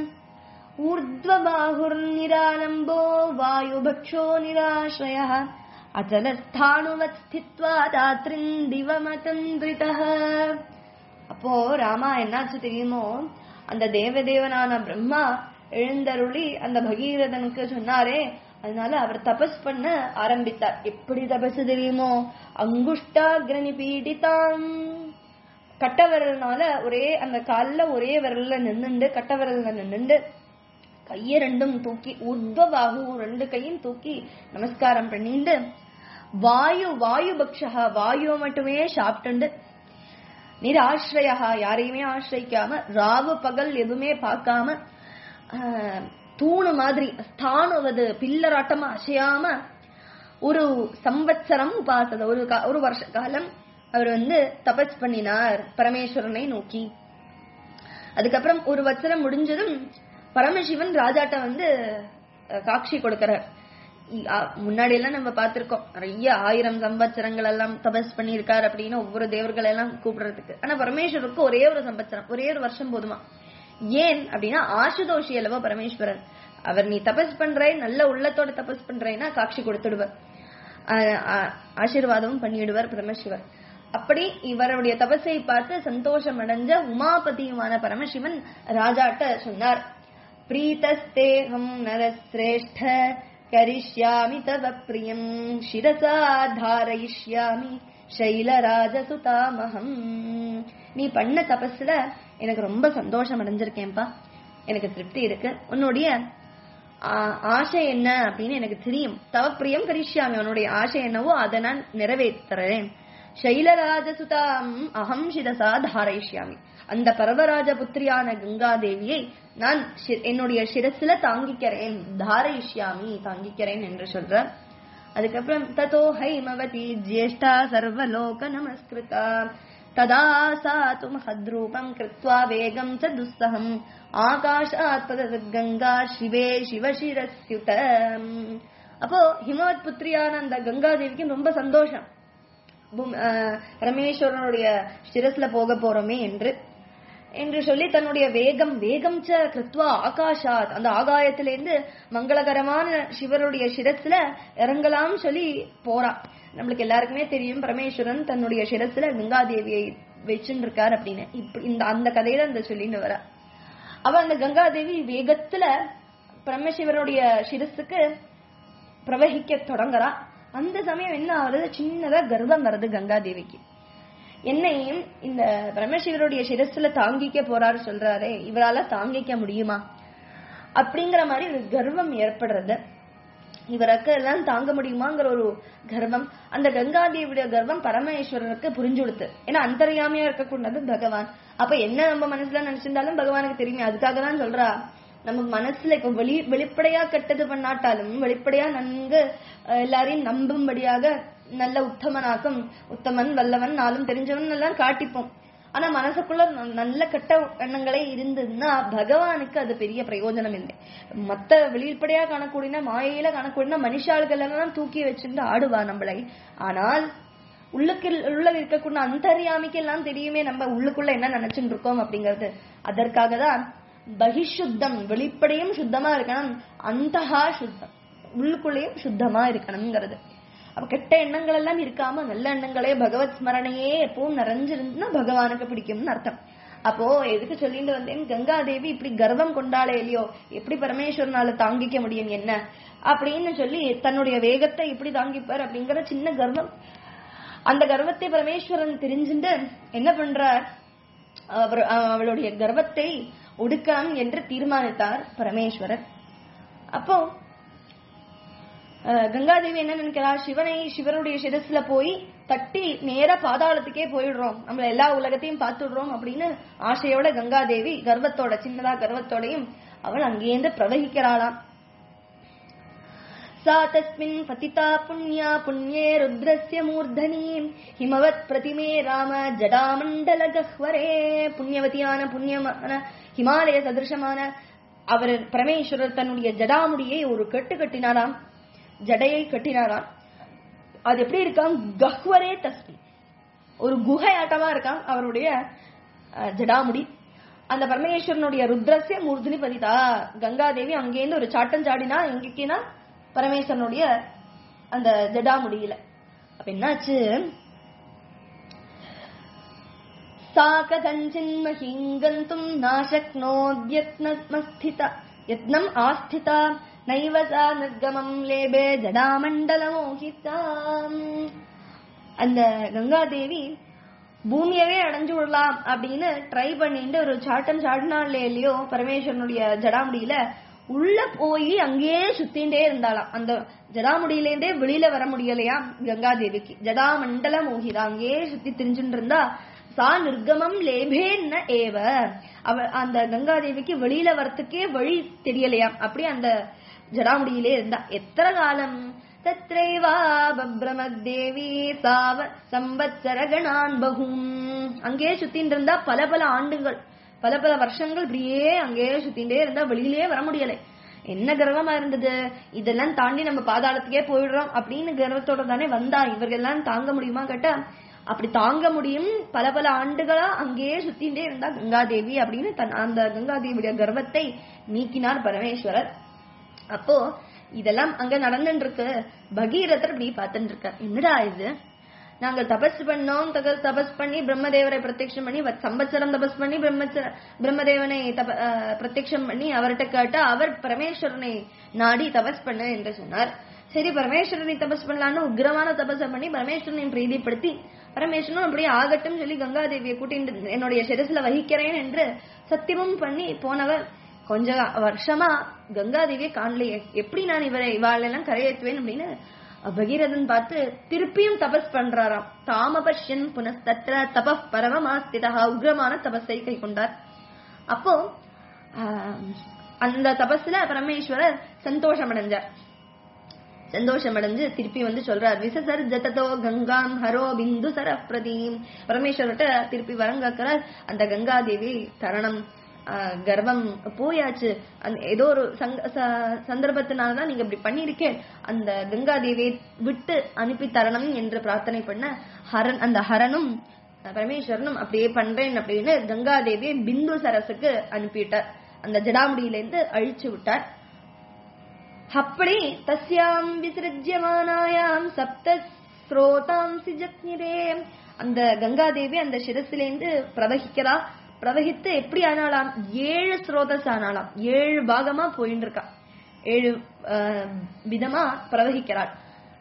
A: ऊर्ध्वबाहुर्निरालम्बो वायुभक्षो निराश्रयः अचलस्थाणुवत् स्थित्वा रात्रिन्दिवमतन्द्रितः அப்போ ராமா என்னாச்சு தெரியுமோ அந்த தேவதேவனான பிரம்மா எழுந்தருளி அந்த பகீரதனுக்கு சொன்னாரே அதனால அவர் தபஸ் பண்ண ஆரம்பித்தார் எப்படி தபஸ் தெரியுமோ அங்குஷ்டாகிரணி பீடிதாம் கட்ட விரல்னால ஒரே அந்த கால்ல ஒரே விரல்ல நின்னுண்டு கட்ட விரல்ல நின்னுண்டு கைய ரெண்டும் தூக்கி உத்வபாகு ரெண்டு கையும் தூக்கி நமஸ்காரம் பண்ணிண்டு வாயு வாயு பக்ஷா வாயு மட்டுமே சாப்பிட்டுண்டு நிராශ්‍රயா யாரையுமே ஆශ්‍රயிக்காம ராவு பகல் எதுவுமே பார்க்காம ஆஹ், தூணு மாதிரி ஸ்தானுவது பில்லராட்டமா அசையாம ஒரு சம்பத்சரம் உபாசத ஒரு கா- ஒரு வருஷ காலம் அவர் வந்து தபஸ் பண்ணினார் பரமேஸ்வரனை நோக்கி அதுக்கப்புறம் ஒரு வச்சனம் முடிஞ்சதும் பரமசிவன் ராஜாட்ட வந்து அஹ், காட்சி கொடுக்கிறார் இ- அ- முன்னாடி எல்லாம் நம்ம பார்த்திருக்கோம் நிறைய ஆயிரம் சம்பத்சரங்கள் எல்லாம் தபஸ் பண்ணியிருக்கார் அப்படின்னு ஒவ்வொரு தேவர்கள் எல்லாம் கூப்பிடுறதுக்கு ஆனா பரமேஸ்வருக்கு ஒரே ஒரு சம்பத்சரம் ஒரே ஒரு வருஷம் போதுமா ஏன் அப்படின்னா ஆசுதோஷி அல்லவா பரமேஸ்வரன் அவர் நீ தபஸ் பண்ற நல்ல உள்ளத்தோட தபஸ் பண்றேன்னா காட்சி கொடுத்துடுவர் ஆ- ஆ- ஆசீர்வாதமும் பண்ணிடுவார் பரமசிவர் அப்படி இவருடைய தபஸை பார்த்து சந்தோஷம் அடைஞ்ச உமாபதியுமான பரமசிவன் ராஜாட்ட சொன்னார் பிரீதஸ்தேகம் நரஸ்ரேஷ்ட கரிஷ்யாமி தவ பிரியம் சிரசா தாரயிஷ்யாமி சைலராஜசுதாமகம் நீ பண்ண தபஸ்ல எனக்கு ரொம்ப சந்தோஷம் அடைஞ்சிருக்கேன்ப்பா எனக்கு திருப்தி இருக்கு உன்னுடைய ஆ- ஆசை என்ன அப்படின்னு எனக்கு தெரியும் தவ பிரியம் கரிஷ்யாமி உன்னுடைய ஆசை என்னவோ அதை நான் நிறைவேற்றுறேன் சைலராஜசுதாம் அகம் சிரசா தாரயிஷ்யாமி அந்த பரவராஜ புத்திரியான கங்காதேவியை நான் சி- என்னுடைய சிரசுல தாங்கிக்கிறேன் தாரயிஷ்யாமி தாங்கிக்கிறேன் என்று சொல்றார் அதுக்கப்புறம் ததோ ஹைமவதி ஜேஷ்டா சர்வலோக நமஸ்கிருதா ததா சா து மஹத்ரூபம் கிருத்வா வேகம் ச துஸ்ஸகம் ஆகாஷாத் பதத் கங்கா சிவே சிவசிரஸ்யுத அப்போ ஹிமவத் புத்திரியான அந்த கங்காதேவிக்கு ரொம்ப சந்தோஷம் பூம்- ஆஹ் பரமேஸ்வரனுடைய சிரஸ்ல போக போறோமே என்று என்று சொல்லி தன்னுடைய வேகம் வேகம் ச கிருத்வா ஆகாஷாத் அந்த ஆகாயத்திலிருந்து மங்களகரமான சிவருடைய சிரஸ்ல இறங்கலாம் சொல்லி போறா நம்மளுக்கு எல்லாருக்குமே தெரியும் பரமேஸ்வரன் தன்னுடைய சிரஸ்ல கங்காதேவியை வச்சுட்டு இருக்கார் அப்படின்னு இப்ப இந்த அந்த கதையில அந்த சொல்லின்னு வரா அவ அந்த கங்காதேவி வேகத்துல பரமசிவருடைய சிரஸுக்கு பிரவகிக்க தொடங்குறா அந்த சமயம் என்ன ஆகுது சின்னதா கர்ப்பம் வருது கங்காதேவிக்கு என்னையும் இந்த பரமசிவருடைய சிரஸ்ல தாங்கிக்க போறாரு சொல்றாரே இவரால தாங்கிக்க முடியுமா அப்படிங்கிற மாதிரி ஒரு கர்வம் ஏற்படுறது இவருக்கு எல்லாம் தாங்க முடியுமாங்கிற ஒரு கர்வம் அந்த கங்காதேவியுடைய கர்வம் பரமேஸ்வரனுக்கு புரிஞ்சு கொடுத்து ஏன்னா அந்தரியாமையா இருக்கக்கூடாது பகவான் அப்ப என்ன நம்ம மனசுல நினைச்சிருந்தாலும் பகவானுக்கு தெரியுமே அதுக்காக தான் சொல்றா நம்ம மனசுல இப்ப வெளி வெளிப்படையா கெட்டது பண்ணாட்டாலும் வெளிப்படையா நன்கு அஹ், எல்லாரையும் நம்பும்படியாக நல்ல உத்தமனாக்கும் உத்தமன் வல்லவன் நாளும் தெரிஞ்சவன் எல்லாம் காட்டிப்போம் ஆனா மனசுக்குள்ள ந- நல்ல கெட்ட எண்ணங்களே இருந்ததுன்னா பகவானுக்கு அது பெரிய பிரயோஜனம் இல்லை மத்த வெளிப்படையா காணக்கூடிய மாயையில காணக்கூடிய மனுஷாள்கள் எல்லாம் தூக்கி வச்சிருந்து ஆடுவா நம்மளை ஆனால் உள்ளுக்கு உள்ள இருக்கக்கூடிய அந்தரியாமிக்கு எல்லாம் தெரியுமே நம்ம உள்ளுக்குள்ள என்ன நினைச்சுட்டு இருக்கோம் அப்படிங்கிறது அதற்காக தான் பகிஷுத்தம் வெளிப்படையும் சுத்தமா இருக்கணும் அந்தஹா சுத்தம் உள்ளுக்குள்ளேயும் சுத்தமா இருக்கணுங்கிறது அப்ப கெட்ட எண்ணங்கள் எல்லாம் இருக்காம நல்ல எண்ணங்களே பகவத் ஸ்மரணையே எப்பவும் நிறைஞ்சிருந்துன்னா பகவானுக்கு பிடிக்கும்னு அர்த்தம் அப்போ எதுக்கு சொல்லிட்டு வந்தேன் கங்காதேவி இப்படி கர்வம் கொண்டாளே இல்லையோ எப்படி பரமேஸ்வரனால தாங்கிக்க முடியும் என்ன அப்படின்னு சொல்லி தன்னுடைய வேகத்தை எப்படி தாங்கிப்பார் அப்படிங்கிற சின்ன கர்வம் அந்த கர்வத்தை பரமேஸ்வரன் தெரிஞ்சுட்டு என்ன பண்றார் அவர் அவளுடைய கர்வத்தை ஒடுக்கலாம் என்று தீர்மானித்தார் பரமேஸ்வரர் அப்போ அஹ், கங்காதேவி என்ன நினைக்கிறா சிவனை சிவனுடைய சிரஸ்ல போய் தட்டி நேரா பாதாளத்துக்கே போயிடுறோம் நம்மள எல்லா உலகத்தையும் பார்த்துடுறோம் அப்படின்னு ஆசையோட கங்காதேவி கர்வத்தோட சின்னதா கர்வத்தோடையும் அவள் அங்கேருந்து பிரவகிக்கிறாளாம் सा तस्मिन् पतिता पुण्या पुण्ये रुद्रस्य मूर्धनि हिमवत् प्रतिमे ராம ஜடாமண்டல கஹ்வரே புண்ணியவதியான புண்ணியமான ஹிமாலய சதிருஷமான அவர் பரமேஸ்வரர் தன்னுடைய ஜடாமுடியை ஒரு கட்டு கட்டினாராம் ஜடையை கட்டினாராம் அது எப்படி இருக்காம் கஹ்வரே தஸ்மி ஒரு குகை ஆட்டமா இருக்காம் அவருடைய அஹ், ஜடாமுடி அந்த பரமேஸ்வரனுடைய ருத்ரஸ்ய மூர்த்தினி பதிதா கங்காதேவி அங்கேருந்து ஒரு சாட்டம் சாடினா எங்கேனா பரமேஸ்வரனுடைய அந்த ஜடாமுடியில அப்ப என்னாச்சு सा कथञ्चिन्महीं गन्तुम् नाशक्नोद्यत्नमस्थिता यत्नम् आस्थिता नैव सा निर्गमम् लेबे ஜடாமண்டலமோகிதா அந்த கங்காதேவி பூமியவே அடைஞ்சு விடலாம் அப்படின்னு ட்ரை பண்ணிட்டு ஒரு சாட்டம் சாடினாலே இல்லையோ பரமேஸ்வரனுடைய ஜடாமுடியில உள்ள போய் அங்கேயே சுத்திண்டே இருந்தாளாம் அந்த ஜடாமுடியிலேருந்தே வெளியில வர முடியலையா கங்காதேவிக்கு ஜடாமண்டல மோகிதா அங்கேயே சுத்தி திரிஞ்சுட்டு இருந்தா சா நிர்கமம் லேபேன்ன ஏவ அவ அந்த கங்காதேவிக்கு வெளியில வரத்துக்கே வழி தெரியலையாம் அப்படி அந்த ஜடாமுடியிலே இருந்தா எத்தனை காலம் தத்ரைவா பப்ரமதேவி சாவ சம்பத்சரகணான் பகும் அங்கேயே சுத்தின்னு இருந்தா பல பல ஆண்டுகள் பல பல வருஷங்கள் இப்படியே அங்கேயே சுத்திண்டே இருந்தா வெளியிலே வர முடியலை என்ன கர்வமா இருந்தது இதெல்லாம் தாண்டி நம்ம பாதாளத்துக்கே போயிடுறோம் அப்படின்னு கர்வத்தோட தானே வந்தா இவர்கள் எல்லாம் தாங்க முடியுமா கேட்டா அப்படி தாங்க முடியும் பல பல ஆண்டுகளா அங்கேயே சுத்திண்டே இருந்தா கங்காதேவி அப்படின்னு தன் அந்த கங்காதேவியுடைய கர்வத்தை நீக்கினார் பரமேஸ்வரர் அப்போ இதெல்லாம் அங்க நடந்துட்டு இருக்கு பகீரதர் இப்படி பார்த்துட்டு இருக்க என்னடா இது நாங்கள் தபஸ் பண்ணோம் தக- தபஸ் பண்ணி பிரம்மதேவரை பிரத்யக்ஷம் பண்ணி வத்- சம்பத்சரம் தபஸ் பண்ணி பிரம்மச்சர பிரம்மதேவனை தப அஹ், பிரத்யக்ஷம் பண்ணி அவர்கிட்ட கேட்டா அவர் பரமேஸ்வரனை நாடி தபஸ் பண்ண என்று சொன்னார் சரி பரமேஸ்வரனை தபஸ் பண்ணலான்னு உக்ரமான தபஸை பண்ணி பரமேஸ்வரனை பிரீதிப்படுத்தி பரமேஸ்வரனும் அப்படியே ஆகட்டும் சொல்லி கங்காதேவியை கூட்டிட்டு என்னுடைய சிரசுல வகிக்கிறேன் என்று சத்தியமும் பண்ணி போனவர் கொஞ்ச வருஷமா கங்காதேவியை காணலையே எப்படி நான் இவரை இவாளெல்லாம் கரையேற்றுவேன் அப்படின்னு பகீரதன் பார்த்து திருப்பியும் தபஸ் பண்றாராம் தாமபஷ்யன் புனஸ்தத்ர தப பரவமாஸ்திதா உக்ரமான தபஸை கை கொண்டார் அப்போ ஆஹ், அந்த தபஸ்ல பரமேஸ்வரர் சந்தோஷம் அடைஞ்சார் சந்தோஷம் அடைஞ்சு திருப்பி வந்து சொல்றார் விசசர் ஜததோ கங்காம் ஹரோ பிந்து சர பிரதீம் பரமேஸ்வரர்கிட்ட திருப்பி வரங்காக்கிறார் அந்த கங்காதேவி தரணம் ஆஹ், கர்வம் போயாச்சு அந்த ஏதோ ஒரு சங்க- ச- சந்தர்ப்பத்தினாலதான் நீங்க இப்படி பண்ணிருக்கேன் அந்த கங்காதேவியை விட்டு அனுப்பி தரணும் என்று பிரார்த்தனை பண்ண ஹரன் அந்த ஹரனும் பரமேஸ்வரனும் அப்படியே பண்றேன் அப்படின்னு கங்காதேவியை பிந்து சரசுக்கு அனுப்பிவிட்டார் அந்த ஜடாமுடியிலிருந்து அழிச்சு விட்டார் அப்படி தஸ்யாம் விசிருஜ்யமானாயாம் சப்த ஸ்ரோதாம்சி ஜக்னிரே அந்த கங்காதேவி அந்த சிரசிலேந்து பிரவகிக்கிறா பிரவகித்து எப்படி ஆனாலாம் ஏழு ஸ்ரோதஸ் ஆனாலாம் ஏழு பாகமா போயின்னு இருக்கா ஏழு ஆஹ், விதமா பிரவகிக்கிறாள்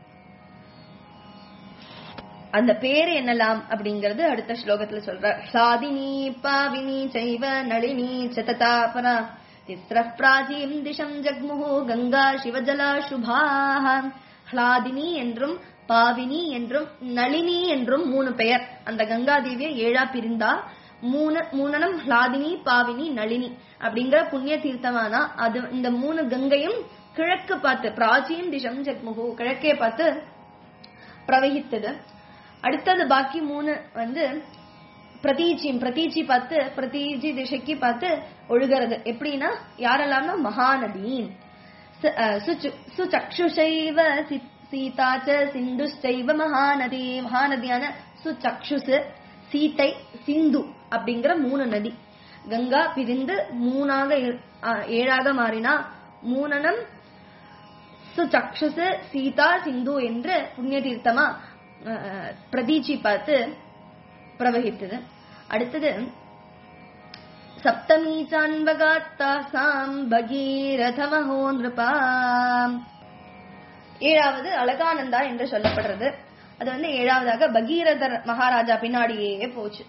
A: அந்த பேரு என்னலாம் அப்படிங்கறது அடுத்த ஸ்லோகத்துல சொல்ற சாதினி பாவினி சைவ நளினி சததா பரா திஸ்ர பிராச்சீம் திசம் ஜக்முஹு கங்கா சிவஜலா சுபாஹ ஹ்லாதினி என்றும் பாவினி என்றும் நளினி என்றும் மூணு பெயர் அந்த கங்காதேவியை ஏழா பிரிந்தா மூணு மூணனம் ஹ்லாதினி பாவினி நளினி அப்படிங்கிற புண்ணிய தீர்த்தமானா அது இந்த மூணு கங்கையும் கிழக்கு பார்த்து பிராச்சீன் திசம் ஜக்முஹு கிழக்கே பார்த்து பிரவகித்தது அடுத்தது பாக்கி மூணு வந்து பிரதீச்சியும் பிரதீச்சி பார்த்து பிரதீச்சி திசைக்கு பார்த்து ஒழுகிறது எப்படின்னா யாரெல்லாம்னா மகாநதி ச- அஹ் சுச்சு- சுசக்ஷுஷைவ சி- சீதா ச சிந்துஷ்டைவ மகாநதி மகாநதியான சுசக்ஷுசு சீதை சிந்து அப்படிங்கிற மூணு நதி கங்கா பிரிந்து மூணாக இரு- அஹ் ஏழாக மாறினா மூணனம் சுசக்ஷுசு சீதா சிந்து என்று புண்ணிய தீர்த்தமா அஹ், பிரதீச்சி பார்த்து பிரவகித்தது அடுத்தது சப்தமீ சான்வகாத்தாசாம் பகீரதமஹோ நிருபா ஏழாவது அழகானந்தா என்று சொல்லப்படுறது அது வந்து ஏழாவதாக பகீரதர் மகாராஜா பின்னாடியே போச்சு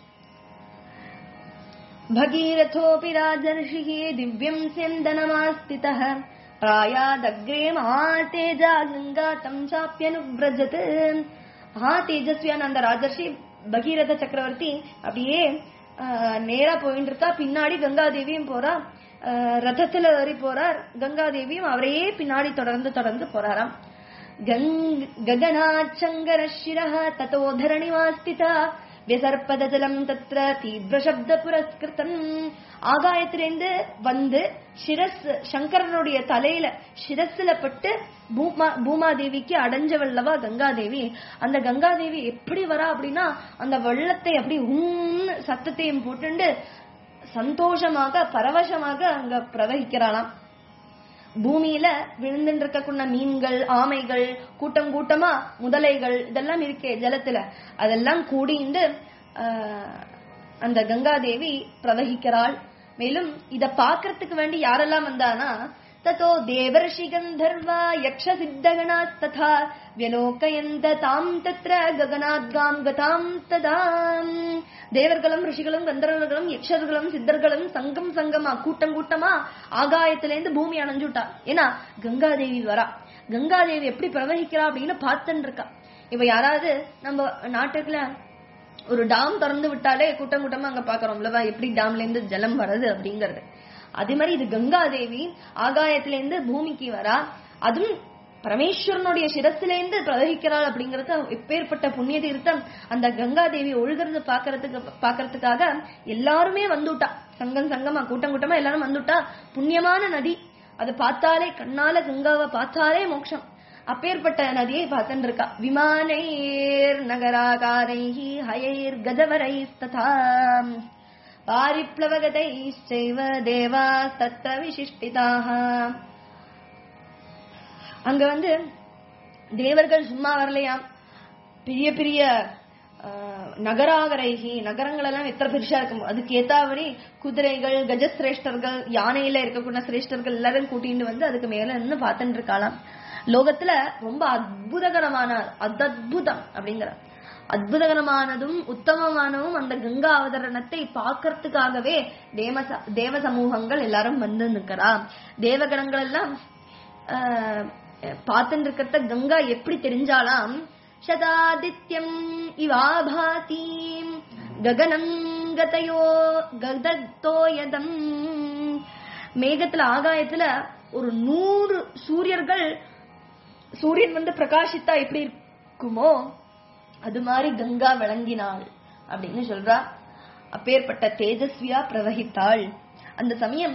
A: भगीरथोऽपि राजर्षिः दिव्यम् स्यन्दनमास्थितः प्रायादग्रे महातेजा गङ्गा तम् चाप्यनुव्रजत् மகாதேஜஸ்வியான அந்த ராஜர்ஷி பகீரத சக்கரவர்த்தி அப்படியே ஆஹ், நேரா போயிட்டு இருக்கா பின்னாடி கங்காதேவியும் போறா ஆஹ், ரதத்துல ஏறி போறார் கங்காதேவியும் அவரையே பின்னாடி தொடர்ந்து தொடர்ந்து போறாராம் गङ्- गगनाच्छङ्गरशिरः ततो धरणिवास्थिता व्यसर्पदजलम् तत्र தீவிரசப்தபுரஸ்கிருதம் ஆகாயத்திலிருந்து வந்து சிரஸ் சங்கரனுடைய தலையில சிரஸ்ல பட்டு பூமா பூமாதேவிக்கு அடைஞ்சவல்லவா கங்காதேவி அந்த கங்காதேவி எப்படி வரா அப்படின்னா அந்த வெள்ளத்தை அப்படி உம்னு சத்தத்தையும் போட்டுண்டு சந்தோஷமாக பரவசமாக அங்க பிரவகிக்கிறாளாம் பூமியில விழுந்துட்டு இருக்கக்கூடிய மீன்கள் ஆமைகள் கூட்டம் கூட்டமா முதலைகள் இதெல்லாம் இருக்கே ஜலத்துல அதெல்லாம் கூடிண்டு ஆஹ், அந்த கங்காதேவி பிரவகிக்கிறாள் மேலும் இத பாக்குறதுக்கு வேண்டி யாரெல்லாம் வந்தானா ततो देवर्षि गन्धर्वा यक्षसिद्धगणास्तथा व्यलोकयन्त ताम् तत्र गगनाद्गाम् गताम् तदा தேவர்களும் ரிஷிகளும் கந்தர்வர்களும் யக்ஷர்களும் சித்தர்களும் சங்கம் சங்கமா கூட்டம் கூட்டமா ஆகாயத்திலேருந்து பூமி அணைஞ்சுட்டா ஏன்னா கங்காதேவி வரா கங்காதேவி எப்படி பிரவகிக்கிறா அப்படின்னு பார்த்துன்னு இருக்கா இப்ப யாராவது நம்ம நாட்டுக்குள்ள ஒரு டாம் திறந்து விட்டாலே கூட்டம் கூட்டமா அங்க பாக்குறோம்லவா எப்படி டேம்ல இருந்து ஜலம் வருது அப்படிங்கறது அதே மாதிரி இது கங்காதேவி ஆகாயத்துல இருந்து பூமிக்கு வரா அதுவும் பரமேஸ்வரனுடைய சிரசிலேந்து பிரவகிக்கிறாள் அப்படிங்கறது எப்பேற்பட்ட புண்ணிய தீர்த்தம் அந்த கங்காதேவி ஒழுகிறது பாக்குறதுக்கு பாக்குறதுக்காக எல்லாருமே வந்துட்டா சங்கம் சங்கமா கூட்டம் கூட்டமா எல்லாரும் வந்துட்டா புண்ணியமான நதி அதை பார்த்தாலே கண்ணால கங்காவை பார்த்தாலே மோட்சம் அப்பேற்பட்ட நதியை பார்த்துட்டு இருக்கா விமானைர் நகராகாரைஹி ஹயைர் கஜவரைஸ்ததா பாரிப்ளவகதைச்சைவ தேவா தத்த விசிஷ்டிதாக அங்க வந்து தேவர்கள் சும்மா வரலையாம் பெரிய பெரிய ஆஹ், நகராகரைகி நகரங்கள் எல்லாம் எத்தனை பெருசா இருக்கும் அதுக்கு ஏத்தாவரி குதிரைகள் கஜசிரேஷ்டர்கள் யானையில இருக்கக்கூடிய சிரேஷ்டர்கள் எல்லாரும் கூட்டிட்டு வந்து அதுக்கு மேல நின்று பார்த்துட்டு இருக்காளாம் லோகத்துல ரொம்ப அற்புதகரமான அத்தத்புதம் அப்படிங்கிற அற்புதகரமானதும் உத்தமமானதும் அந்த கங்கா அவதரணத்தை பார்க்கறதுக்காகவே தேவ தேவ சமூகங்கள் எல்லாரும் வந்து நிக்கிறா தேவகணங்கள் எல்லாம் பார்த்துட்டு இருக்கிறத கங்கா எப்படி தெரிஞ்சாலாம் சதாதித்யம் இவாபாதீம் ககனம் கதையோ கதத்தோயதம் மேகத்துல ஆகாயத்துல ஒரு நூறு சூரியர்கள் சூரியன் வந்து பிரகாசித்தா எப்படி இருக்குமோ அது மாதிரி கங்கா விளங்கினாள் அப்படின்னு சொல்றா அப்பேற்பட்ட தேஜஸ்வியா பிரவகித்தாள் அந்த சமயம்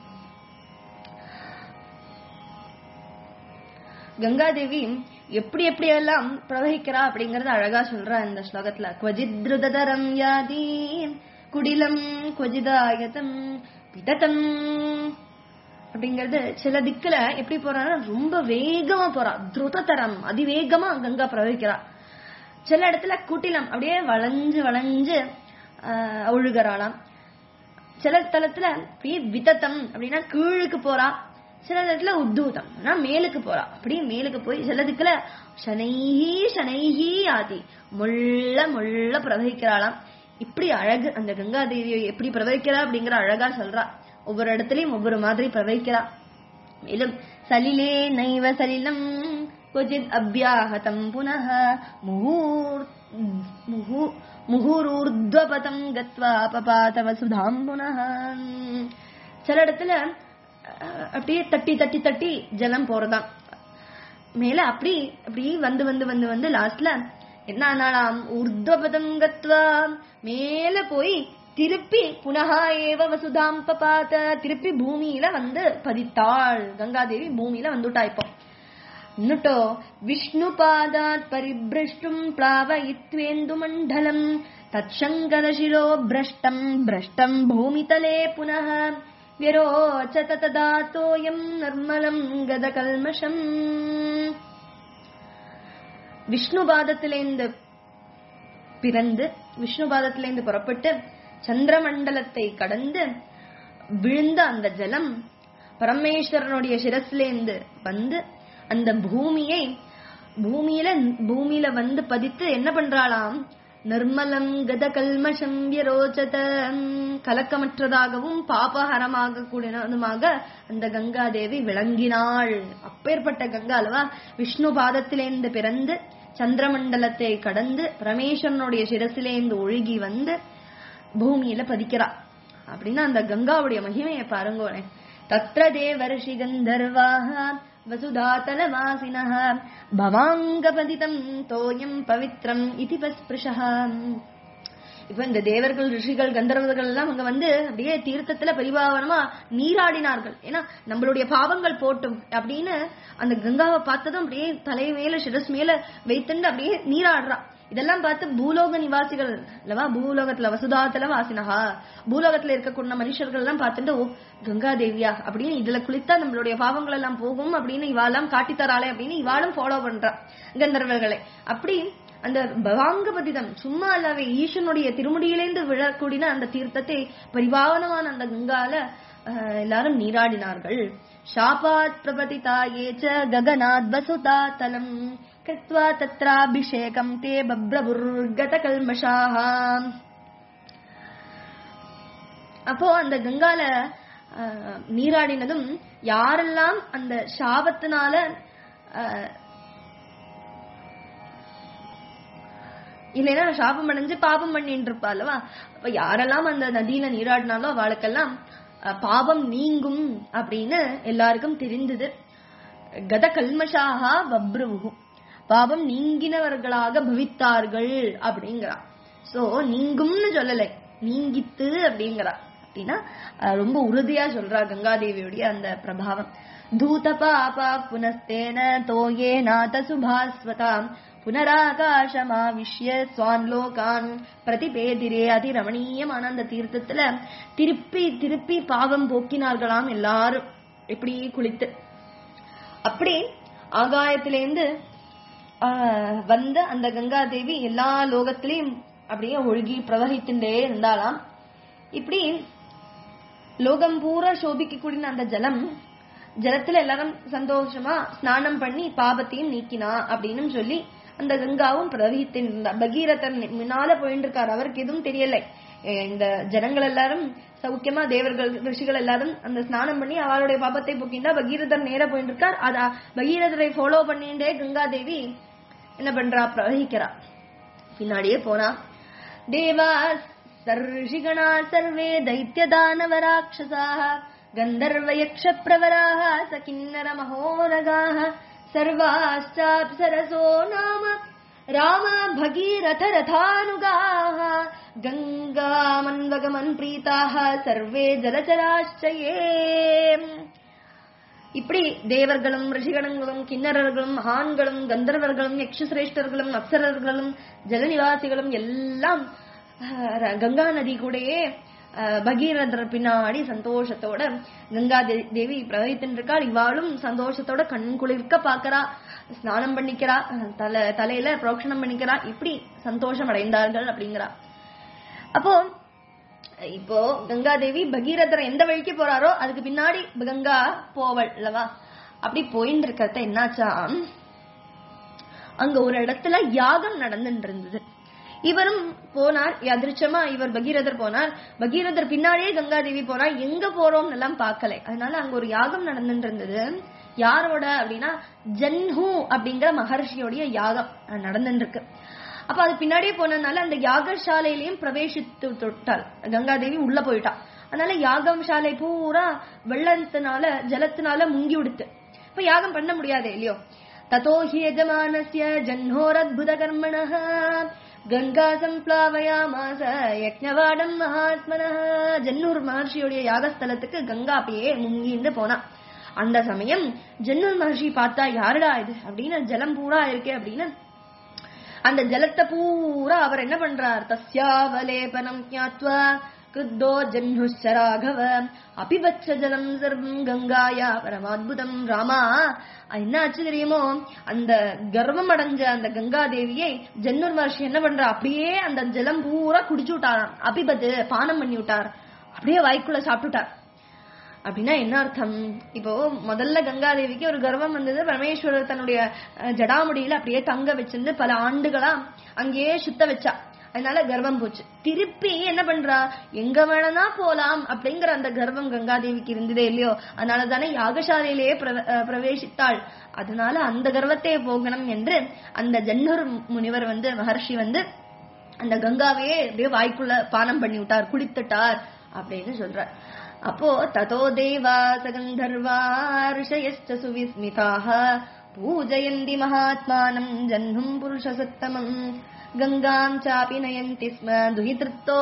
A: கங்காதேவி எப்படி எப்படி எல்லாம் பிரவகிக்கிறா அப்படிங்கறத அழகா சொல்றா இந்த ஸ்லோகத்துல குவஜித்ருதரம் யாதி குடிலம் குவஜிதாயதம் பிததம் அப்படிங்கறது சில திக்குல எப்படி போறான்னா ரொம்ப வேகமா போறா துருததரம் அதிவேகமா கங்கா பிரவகிக்கிறா சில இடத்துல குட்டிலம் அப்படியே வளைஞ்சு வளைஞ்சு ஆஹ், ஒழுகுறாளாம் சில தலத்துல அப்படியே விதத்தம் அப்படின்னா கீழுக்கு போறா சில இடத்துல உத்தூதம் ஆனா மேலுக்கு போறா அப்படியே மேலுக்கு போய் சிலதுக்குல சனைஹி சனைஹி ஆதி முள்ள முள்ள பிரவகிக்கிறாளாம் இப்படி அழகு அந்த கங்காதேவியை எப்படி பிரவகிக்கிறா அப்படிங்கிற அழகா சொல்றா ஒவ்வொரு இடத்துலயும் ஒவ்வொரு மாதிரி பிரவகிக்கிறா மேலும் சலிலே நைவ சலிலம் क्वचित् अभ्याहतम् पुनः मुहूर् मुहु முகூரூர்த்வபதம் கத்வா பபாத வசுதாம் புனः சில இடத்துல அஹ், அப்படியே தட்டி தட்டி தட்டி ஜலம் போறதாம் மேல அப்படி அப்படி வந்து வந்து வந்து வந்து லாஸ்ட்ல என்ன ஆனாலாம் ஊர்த்வபதம் கத்வா மேல போய் திருப்பி புனகா ஏவ வசுதாம் பபாத திருப்பி பூமியில வந்து பதித்தாள் கங்காதேவி பூமியில வந்துட்டா இப்போ नुटो विष्णुपादात् परिभ्रष्टुम् प्लावयित्वेन्दुमण्डलम् तत्शङ्करशिरो भ्रष्टम् भ्रष्टम् भूमितले पुनः व्यरोचत तदातोऽयम् निर्मलम् गदकल्मषम् விஷ்ணுபாதத்திலேந்து பிறந்து விஷ்ணுபாதத்திலேந்து புறப்பட்டு சந்திரமண்டலத்தை கடந்து விழுந்த அந்த ஜலம் பரமேஸ்வரனுடைய சிரஸ்லேந்து வந்து அந்த பூமியை பூமியில பூமியில வந்து பதித்து என்ன பண்றாளாம் நிர்மலம் கத கல்மஷம் விரோச்சத கலக்கமற்றதாகவும் பாபஹரமாக கூடினதுமாக அந்த கங்காதேவி விளங்கினாள் அப்பேற்பட்ட கங்கா அல்லவா விஷ்ணு பாதத்திலேந்து பிறந்து சந்திரமண்டலத்தை கடந்து பரமேஸ்வரனுடைய சிரசிலேந்து ஒழுகி வந்து பூமியில பதிக்கிறா அப்படின்னா அந்த கங்காவுடைய மகிமையை பாருங்களே தத்ர தேவர்ஷி கந்தர்வாக வசுதாதலவாசினः பவாங்கபதிதம் தோயம் பவித்ரம் இதி பஸ்பிருஷः இப்ப இந்த தேவர்கள் ரிஷிகள் கந்தர்வர்கள் எல்லாம் அங்க வந்து அப்படியே தீர்த்தத்துல பரிபாவனமா நீராடினார்கள் ஏன்னா நம்மளுடைய பாவங்கள் போட்டும் அப்படின்னு அந்த கங்காவை பார்த்ததும் அப்படியே தலை மேல சிரஸ் மேல வைத்துண்டு அப்படியே நீராடுறா இதெல்லாம் பார்த்து பூலோக நிவாசிகள் அல்லவா பூலோகத்துல வசுதாத்துல வாசினஹா பூலோகத்துல இருக்கக்கூடிய மனுஷர்கள் எல்லாம் பார்த்துட்டு ஓ கங்கா தேவியா அப்படின்னு இதுல குளித்தா நம்மளுடைய பாவங்கள் எல்லாம் போகும் அப்படின்னு இவாளெல்லாம் காட்டித்தராளே அப்படின்னு இவாளும் ஃபாலோ பண்றா கந்தர்வர்களை அப்படி அந்த பவாங்கபதிதம் சும்மா அல்லாவே ஈசனுடைய திருமுடியிலேந்து விழக்கூடிய அந்த தீர்த்தத்தை பரிபாவனமான அந்த கங்கால அஹ், எல்லாரும் நீராடினார்கள் ஷாபாத் பிரபதிதா ஏச்ச ககனாத் வசுதா தலம் கிருத்வா தத்ராபிஷேகம் தே பப்ரபுர்கத கல்மஷாஹா அப்போ அந்த கங்கால அஹ், நீராடினதும் யாரெல்லாம் அந்த சாபத்தினால அஹ், இல்லைன்னா சாபம் அடைஞ்சு பாபம் பண்ணிட்டு இருப்பா அல்லவா அப்ப யாரெல்லாம் அந்த நதியில நீராடினாலோ அவளுக்கெல்லாம் அஹ், பாபம் நீங்கும் அப்படின்னு எல்லாருக்கும் தெரிந்தது கத கல்மஷாகா பப்ருவு பாபம் நீங்கினவர்களாக பவித்தார்கள் அப்படிங்கிறா சோ நீங்கும்னு சொல்லலை நீங்கித்து அப்படிங்கிறா அப்படின்னா அஹ், ரொம்ப உறுதியா சொல்றா கங்காதேவியுடைய அந்த பிரபாவம் தூத பாபா புனஸ்தேன தோயே நாத சுபாஸ்வதாம் புனராகாசமாவிஷ்ய சுவான் லோகான் பிரதிபேதிரே அதிரமணீயமான அந்த தீர்த்தத்துல திருப்பி திருப்பி பாவம் போக்கினார்களாம் எல்லாரும் இப்படி குளித்து அப்படி ஆகாயத்திலேந்து ஆஹ், வந்த அந்த கங்காதேவி எல்லா லோகத்திலையும் அப்படியே ஒழுகி பிரவகித்துட்டே இருந்தாளாம் இப்படி லோகம் பூரா சோபிக்க கூடின அந்த ஜலம் ஜலத்துல எல்லாரும் சந்தோஷமா ஸ்நானம் பண்ணி பாபத்தையும் நீக்கினா அப்படின்னு சொல்லி அந்த கங்காவும் பிரவகித்து இருந்தா பகீரதன் முன்னால போயிட்டு இருக்காரு அவருக்கு எதுவும் தெரியலை அஹ் இந்த ஜனங்கள் எல்லாரும் சௌக்கியமா தேவர்கள் ரிஷிகள் எல்லாரும் அந்த ஸ்நானம் பண்ணி அவளுடைய பாபத்தை போக்கிண்டா பகீரதர் நேரா போயிட்டு இருக்கார் அத பகீரதரை ஃபாலோ பண்ணிட்டே கங்கா தேவி என்ன பண்றா பிரவகிக்கிறா பின்னாடியே போனா தேவா சர்ஷிகணா சர்வே दैत्यदानवराक्षसाः गन्धर्वयक्षप्रवराः सकिन्नरमहोरगाः सर्वाश्चाप्सरसो नाम राम भगीरथरथानुगाः गङ्गामन्वगमन् प्रीताः सर्वे जलचराश्चये இப்படி தேவர்களும் ரிஷிகணங்களும் கிண்ணறர்களும் மகான்களும் கந்தர்வர்களும் யக்ஷசிரேஷ்டர்களும் அப்சரர்களும் ஜலநிவாசிகளும் எல்லாம் ஆஹ், கங்கா நதி கூடயே ஆஹ், பகீரதர் பின்னாடி சந்தோஷத்தோட கங்கா தே- தேவி பிரவகித்துட்டு இருக்காள் இவாளும் சந்தோஷத்தோட கண் குளிர்க்க பாக்குறா ஸ்நானம் பண்ணிக்கிறா ஆஹ், தலை தலையில புரோக்ஷணம் பண்ணிக்கிறா இப்படி சந்தோஷம் அடைந்தார்கள் அப்படிங்கிறா அப்போ இப்போ கங்காதேவி பகீரதர் எந்த வழிக்கு போறாரோ அதுக்கு பின்னாடி கங்கா போவள் அல்லவா அப்படி போயின்னு இருக்கிறத என்னாச்சா அங்க ஒரு இடத்துல யாகம் நடந்துட்டு இருந்தது இவரும் போனார் அதிர்ச்சமா இவர் பகீரதர் போனார் பகீரதர் பின்னாடியே கங்காதேவி போனார் எங்க போறோம் எல்லாம் பார்க்கல அதனால அங்க ஒரு யாகம் நடந்துட்டு இருந்தது யாரோட அப்படின்னா ஜன்ஹு அப்படிங்கிற மகர்ஷியோடைய யாகம் அஹ், நடந்துட்டு இருக்கு அப்ப அது பின்னாடியே போனதுனால அந்த யாகசாலையிலையும் பிரவேசித்து தொட்டாள் கங்காதேவி உள்ள போயிட்டா அதனால யாகசாலை பூரா வெள்ளத்தினால ஜலத்தினால முங்கி விடுத்து இப்ப யாகம் பண்ண முடியாது இல்லையோ ததோ ஹி யஜமானஸ்ய ஜன்ஹோரத்புத கர்மணः கங்கா சம்பிளாவயாமாச யக்ஞவாடம் மகாத்மனः ஜன்னூர் மகர்ஷியுடைய யாகஸ்தலத்துக்கு கங்கா அப்படியே முங்கிந்து போனா அந்த சமயம் ஜன்னூர் மகர்ஷி பார்த்தா யாருடா இது அப்படின்னு ஜலம் பூரா இருக்கே அப்படின்னு அந்த ஜலத்தை பூரா அவர் என்ன பண்றார் தஸ்யாவலேபனம் ஞாத்வா கிருத்தோ ஜன்ஹுஷ ராகவ அபிபச்ச ஜலம் சர்வம் கங்காயா பரமாத்புதம் ராமா என்ன ஆச்சு தெரியுமோ அந்த கர்வம் அடைஞ்ச அந்த கங்கா தேவியை ஜன்னூர் மகர்ஷி என்ன பண்றா அப்படியே அந்த ஜலம் பூரா குடிச்சு விட்டாராம் அபிபத்து பானம் பண்ணி விட்டார் அப்படியே வாய்க்குள்ள சாப்பிட்டுட்டார் அப்படின்னா என்ன அர்த்தம் இப்போ முதல்ல கங்காதேவிக்கு ஒரு கர்வம் வந்தது பரமேஸ்வரர் தன்னுடைய அஹ், ஜடாமுடியில அப்படியே தங்க வச்சிருந்து பல ஆண்டுகளா அங்கேயே சுத்த வச்சா அதனால கர்வம் போச்சு திருப்பி என்ன பண்றா எங்க வேணா போலாம் அப்படிங்கிற அந்த கர்வம் கங்காதேவிக்கு இருந்ததே இல்லையோ அதனால தானே யாகசாலையிலேயே பிரவ- அஹ், பிரவேசித்தாள் அதனால அந்த கர்வத்தை போகணும் என்று அந்த ஜன்னூர் முனிவர் வந்து மகர்ஷி வந்து அந்த கங்காவையே அப்படியே வாய்க்குள்ள பானம் பண்ணி விட்டார் குடித்துட்டார் அப்படின்னு சொல்றார் அப்போ ததோ தேவா சகந்தர்வா ரிஷயஸ்ட சுவிஸ்மிதாக பூஜயந்தி மகாத்மானம் ஜன்னும் புருஷ சத்தமம் கங்காம் சாபி நயந்தி ஸ்ம துஹிதிருத்தோ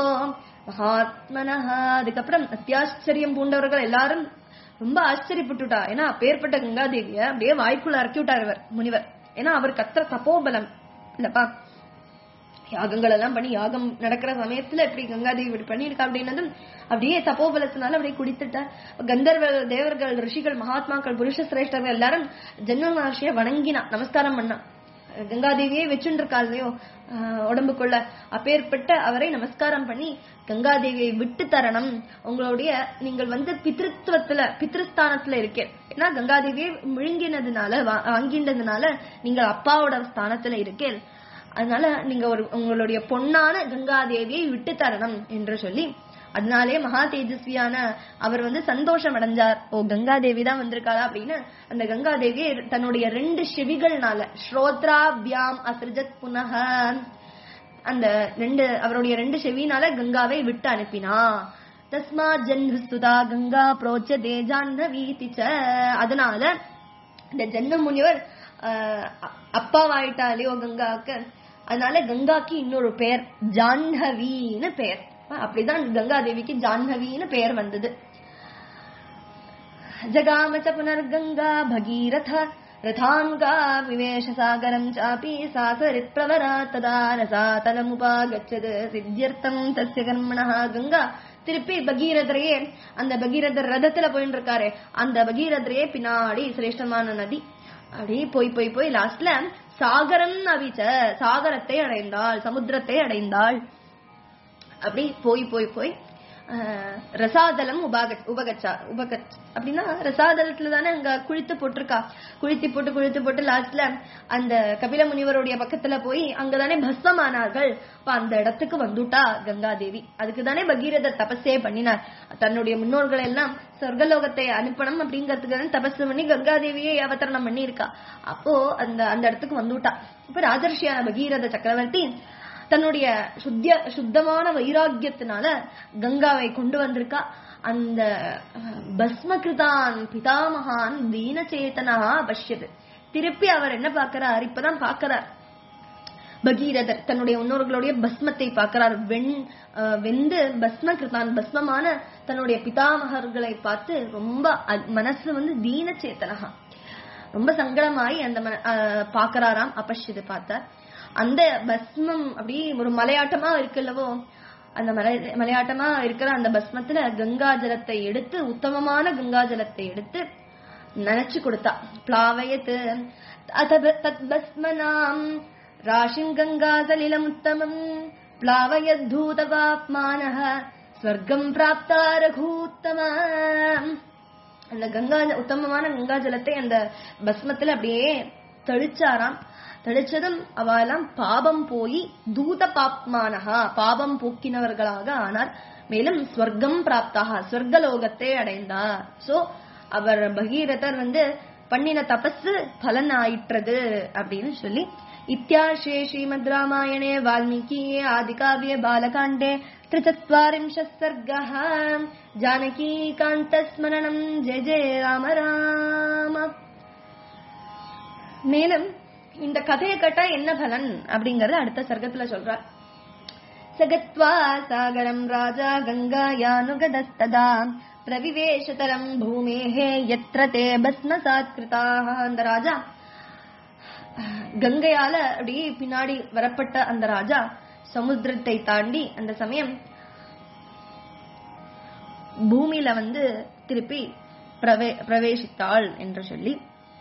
A: மகாத்மனஹ அதுக்கப்புறம் அத்தியாச்சரியம் பூண்டவர்கள் எல்லாரும் ரொம்ப ஆச்சரியப்பட்டுட்டா ஏன்னா அப்பேற்பட்ட கங்காதேவிய அப்படியே வாய்க்குள்ள இறக்கி விட்டார் இவர் முனிவர் ஏன்னா அவருக்கு அத்தனை தப்போபலம் இல்லப்பா யாகங்கள் எல்லாம் பண்ணி யாகம் நடக்கிற சமயத்துல இப்படி கங்காதேவி இப்படி பண்ணியிருக்கா அப்படின்னதும் அப்படியே தப்போபலத்தினால அப்படியே குடித்துட்டா கந்தர்வ தேவர்கள் ரிஷிகள் மகாத்மாக்கள் புருஷ சிரேஷ்டர்கள் எல்லாரும் ஜென்ம மகர்ஷிய வணங்கினா நமஸ்காரம் பண்ணா கங்காதேவியே வச்சுட்டு இருக்கா இல்லையோ ஆஹ், உடம்புக்குள்ள அப்பேற்பட்ட அவரை நமஸ்காரம் பண்ணி கங்காதேவியை விட்டு தரணும் உங்களுடைய நீங்கள் வந்து பித்ருத்துவத்துல பித்ருஸ்தானத்துல இருக்கேன் ஏன்னா கங்காதேவியை விழுங்கினதுனால வா- வாங்கினதுனால நீங்கள் அப்பாவோட ஸ்தானத்துல இருக்கேன் அதனால நீங்க ஒரு உங்களுடைய பொன்னான கங்காதேவியை விட்டு தரணும் என்று சொல்லி அதனாலே மகா தேஜஸ்வியான அவர் வந்து சந்தோஷம் அடைஞ்சார் ஓ கங்காதேவி தான் வந்திருக்காளா அப்படின்னு அந்த கங்காதேவியை தன்னுடைய ரெண்டு செவிகள்னால ஸ்ரோத்ராபியாம் அசிருஜத் புனக அந்த ரெண்டு அவருடைய ரெண்டு செவினால கங்காவை விட்டு அனுப்பினா தஸ்மா ஜன்மஸ்துதா கங்கா புரோச்ச தேஜான்னவீதி ச அதனால இந்த ஜன்ம முனிவர் ஆஹ், அ- அப்பாவாயிட்டாலையோ கங்காவுக்கு அதனால கங்காக்கு இன்னொரு பெயர் ஜாஹ்னவின்னு பெயர் அப்படிதான் கங்காதேவிக்கு ஜாஹ்னவின்னு பெயர் வந்தது जगाम च पुनर्गङ्गा भगीरथ रथाङ्गा विवेश सागरम् चापि सा सरित्प्रवरा तदा रसातलमुपागच्छत् सिद्ध्यर्थम् तस्य कर्मणः கங்கா திருப்பி பகீரதரையே அந்த பகீரதர் ரதத்துல போயிட்டு இருக்காரு அந்த பகீரதரையே பின்னாடி சிரேஷ்டமான நதி அப்படி போய் போய் போய் லாஸ்ட்ல சாகரம் அவிச்ச சாகரத்தை அடைந்தாள் சமுத்திரத்தை அடைந்தாள் அப்படி போய் போய் போய் ஆஹ், ரசாதலம் உபாக உபகச்சா உபகச் அப்படின்னா ரசாதலத்துல தானே அங்க குளித்து போட்டிருக்கா குளித்து போட்டு குளித்து போட்டு லாஸ்ட்ல அந்த கபில முனிவருடைய பக்கத்துல போய் அங்கதானே பஸ்மமானார்கள் அப்ப அந்த இடத்துக்கு வந்துட்டா கங்காதேவி அதுக்கு தானே பகீரதர் தபஸே பண்ணினார் தன்னுடைய முன்னோர்கள் எல்லாம் சொர்க்கலோகத்தை அனுப்பணும் அப்படிங்கறதுக்கு தானே தபஸ் பண்ணி கங்காதேவியை அவதரணம் பண்ணி இருக்கா அப்போ அந்த அந்த இடத்துக்கு வந்துட்டா இப்ப ராஜர்ஷியான பகீரத சக்கரவர்த்தி தன்னுடைய சுத்திய சுத்தமான வைராக்கியத்தினால கங்காவை கொண்டு வந்திருக்கா அந்த அஹ், பஸ்மகிருதான் பிதாமகான் தீனச்சேதனா பஷ்யது திருப்பி அவர் என்ன பார்க்கிறார் இப்பதான் பார்க்கிறார் பகீரதர் தன்னுடைய முன்னோர்களுடைய பஸ்மத்தை பார்க்கிறார் வெண் அஹ், வெந்து பஸ்ம கிருதான் பஸ்மமான தன்னுடைய பிதாமகர்களை பார்த்து ரொம்ப அ- மனசு வந்து தீனச்சேதனகா ரொம்ப சங்கடமாயி அந்த மன- அஹ், பார்க்கறாராம் அப்பஷிது பார்த்தார் அந்த பஸ்மம் அப்படி ஒரு மலையாட்டமா இருக்குல்லவோ அந்த மலை மலையாட்டமா இருக்கிற அந்த பஸ்மத்துல கங்கா ஜலத்தை எடுத்து உத்தமமான கங்கா ஜலத்தை எடுத்து நினைச்சு கொடுத்தா பிளாவயத்து அத தத் பஸ்மனாம் ராஷிம் கங்கா சலிலம் உத்தமம் பிளாவயத்தூதவாப்மானः ஸ்வர்க்கம் பிராப்தா ரகூத்தம அந்த கங்கா உத்தமமான கங்கா ஜலத்தை அந்த பஸ்மத்துல அப்படியே தெளிச்சாராம் தெளிச்சதும் அவெல்லாம் பாபம் போய் தூத பாப்மானஹா பாபம் போக்கினவர்களாக ஆனார் மேலும் ஸ்வர்க்கம் பிராப்தாக ஸ்வர்கலோகத்தை அடைந்தார் சோ அவர் பகீரதர் வந்து பண்ணின தபஸ் பலன் ஆயிற்றது அப்படின்னு சொல்லி இத்தியாசே ஸ்ரீமத் ராமாயணே வால்மீகியே ஆதிகாவிய பாலகாண்டே त्रिचत्वारिंशः सर्गः जानकीकान्तस्मरणम् जय जय ராம ராம மேலும் இந்த கதையை கேட்டா என்ன பலன் அப்படிங்கறது அடுத்த சர்க்கத்துல சொல்றார் சகத்வா சாகரம் ராஜா கங்காயானுகதஸ்ததா பிரவிவேஷதரம் பூமேஹே எத்திர தே பஸ்மசாத்கிருதாக அந்த ராஜா கங்கையால அப்படி பின்னாடி வரப்பட்ட அந்த ராஜா சமுத்திரத்தை தாண்டி அந்த சமயம் பூமியில வந்து திருப்பி பிரவே பிரவேசித்தாள் என்று சொல்லி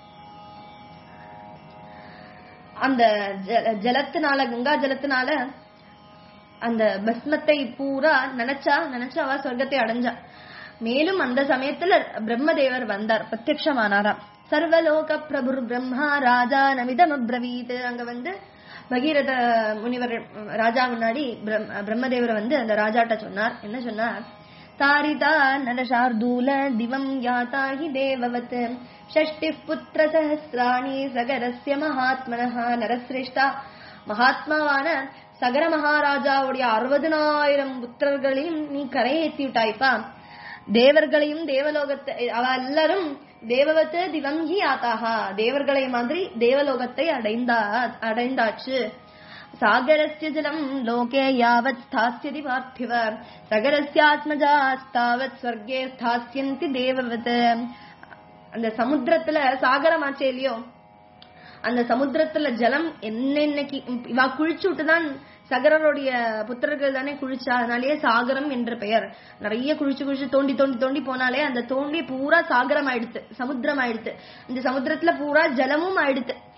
A: அந்த ஜ- ஜலத்தினால கங்கா ஜலத்தினால அந்த பஸ்மத்தை பூரா நினைச்சா நினைச்சா அவ சொர்க்கத்தை அடைஞ்சா மேலும் அந்த சமயத்துல பிரம்மதேவர் வந்தார் பிரத்யக்ஷமானாராம் சர்வலோக பிரபுர் பிரம்மா ராஜா நமிதம் அப்ரவீத் அங்க வந்து பகீரத முனிவர் ராஜா முன்னாடி பிரம்- பிரம்மதேவர் வந்து அந்த ராஜாட்ட சொன்னார் என்ன சொன்னார் தாரிதா நரசார்தூல திவம் யாதா ஹி தேவவத் ஷஷ்டி புத்திர சஹசிராணி சகரஸ்ய மகாத்மனஹ நரசிரேஷ்டா மகாத்மாவான சகர மகாராஜாவுடைய அறுபதனாயிரம் புத்திரர்களையும் நீ கரையேற்றி விட்டாய்ப்பா தேவர்களையும் தேவலோகத்தை அவ எல்லாரும் தேவவத்து திவம் ஹி ஆதாகா தேவர்களை மாதிரி தேவலோகத்தை அடைந்தா அடைந்தாச்சு சாகரஸ்ய ஜலம் லோகே யாவத் ஸ்தாஸ்யதி பார்த்திவ சகரஸ்யாத்மஜாஸ்தாவத் ஸ்வர்கே ஸ்தாஸ்யந்தி தேவவத் அந்த சமுத்திரத்துல சாகரமாச்சே இல்லையோ அந்த சமுத்திரத்துல ஜலம் என்னென்னைக்கு இவா குளிச்சு விட்டுதான் சகரருடைய புத்திரர்கள் தானே குளிச்சா அதனாலேயே சாகரம் என்ற பெயர் நிறைய குளிச்சு குளிச்சு தோண்டி தோண்டி தோண்டி போனாலே அந்த தோண்டி பூரா சாகரம் ஆயிடுத்து சமுத்திரம் ஆயிடுத்து இந்த சமுத்திரத்துல பூரா ஜலமும் ஆயிடுத்து